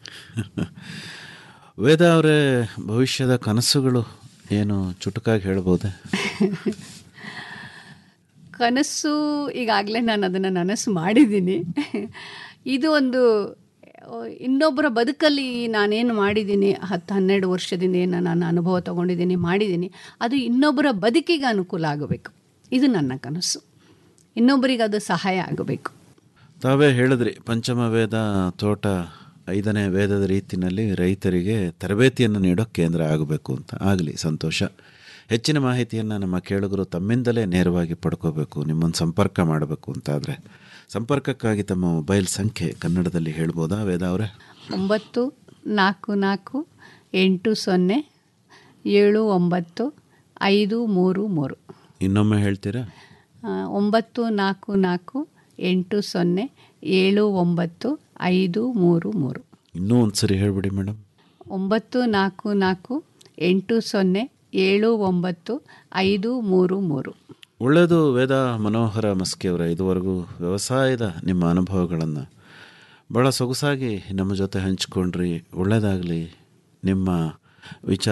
ವೇದ ಅವರೇ ಭವಿಷ್ಯದ ಕನಸುಗಳು ಏನು ಚುಟುಕಾಗಿ ಹೇಳ್ಬೋದೆ ಕನಸು ಈಗಾಗಲೇ ನಾನು ಅದನ್ನು ನನಸು ಮಾಡಿದ್ದೀನಿ ಇದು ಒಂದು ಇನ್ನೊಬ್ಬರ ಬದುಕಲ್ಲಿ ನಾನೇನು ಮಾಡಿದ್ದೀನಿ ಹತ್ತು ಹನ್ನೆರಡು ವರ್ಷದಿಂದ ಏನು ನಾನು ಅನುಭವ ತಗೊಂಡಿದ್ದೀನಿ ಮಾಡಿದ್ದೀನಿ ಅದು ಇನ್ನೊಬ್ಬರ ಬದುಕಿಗೆ ಅನುಕೂಲ ಆಗಬೇಕು ಇದು ನನ್ನ ಕನಸು ಇನ್ನೊಬ್ಬರಿಗೆ ಅದು ಸಹಾಯ ಆಗಬೇಕು ತಾವೇ ಹೇಳಿದ್ರಿ ಪಂಚಮ ವೇದ ತೋಟ ಐದನೇ ವೇದದ ರೀತಿಯಲ್ಲಿ ರೈತರಿಗೆ ತರಬೇತಿಯನ್ನು ನೀಡೋ ಕೇಂದ್ರ ಆಗಬೇಕು ಅಂತ ಆಗಲಿ ಸಂತೋಷ ಹೆಚ್ಚಿನ ಮಾಹಿತಿಯನ್ನು ನಮ್ಮ ಕೇಳುಗರು ತಮ್ಮಿಂದಲೇ ನೇರವಾಗಿ ಪಡ್ಕೋಬೇಕು ನಿಮ್ಮನ್ನು ಸಂಪರ್ಕ ಮಾಡಬೇಕು ಅಂತಾದರೆ ಸಂಪರ್ಕಕ್ಕಾಗಿ ತಮ್ಮ ಮೊಬೈಲ್ ಸಂಖ್ಯೆ ಕನ್ನಡದಲ್ಲಿ ಹೇಳ್ಬೋದಾ ವೇದ ಅವರೇ ಒಂಬತ್ತು ನಾಲ್ಕು ನಾಲ್ಕು ಎಂಟು ಸೊನ್ನೆ ಏಳು ಒಂಬತ್ತು ಐದು ಮೂರು ಮೂರು ಇನ್ನೊಮ್ಮೆ ಹೇಳ್ತೀರಾ ಆ, ಒಂಬತ್ತು ನಾಲ್ಕು ನಾಲ್ಕು ಎಂಟು ಸೊನ್ನೆ ಏಳು ಒಂಬತ್ತು ಐದು ಮೂರು ಮೂರು ಇನ್ನೂ ಒಂದು ಸರಿ ಹೇಳ್ಬಿಡಿ ಮೇಡಮ್ ಒಂಬತ್ತು ನಾಲ್ಕು ನಾಲ್ಕು ಎಂಟು ಸೊನ್ನೆ ಏಳು ಒಂಬತ್ತು ಐದು ಮೂರು ಮೂರು ಒಳ್ಳೆಯದು ವೇದ ಮನೋಹರ ಮಸ್ಕಿಯವರ ಇದುವರೆಗೂ ವ್ಯವಸಾಯದ ನಿಮ್ಮ ಅನುಭವಗಳನ್ನು ಭಾಳ ಸೊಗಸಾಗಿ ನಮ್ಮ ಜೊತೆ ಹಂಚ್ಕೊಂಡ್ರಿ ಒಳ್ಳೆಯದಾಗಲಿ ನಿಮ್ಮ ವಿಚಾರ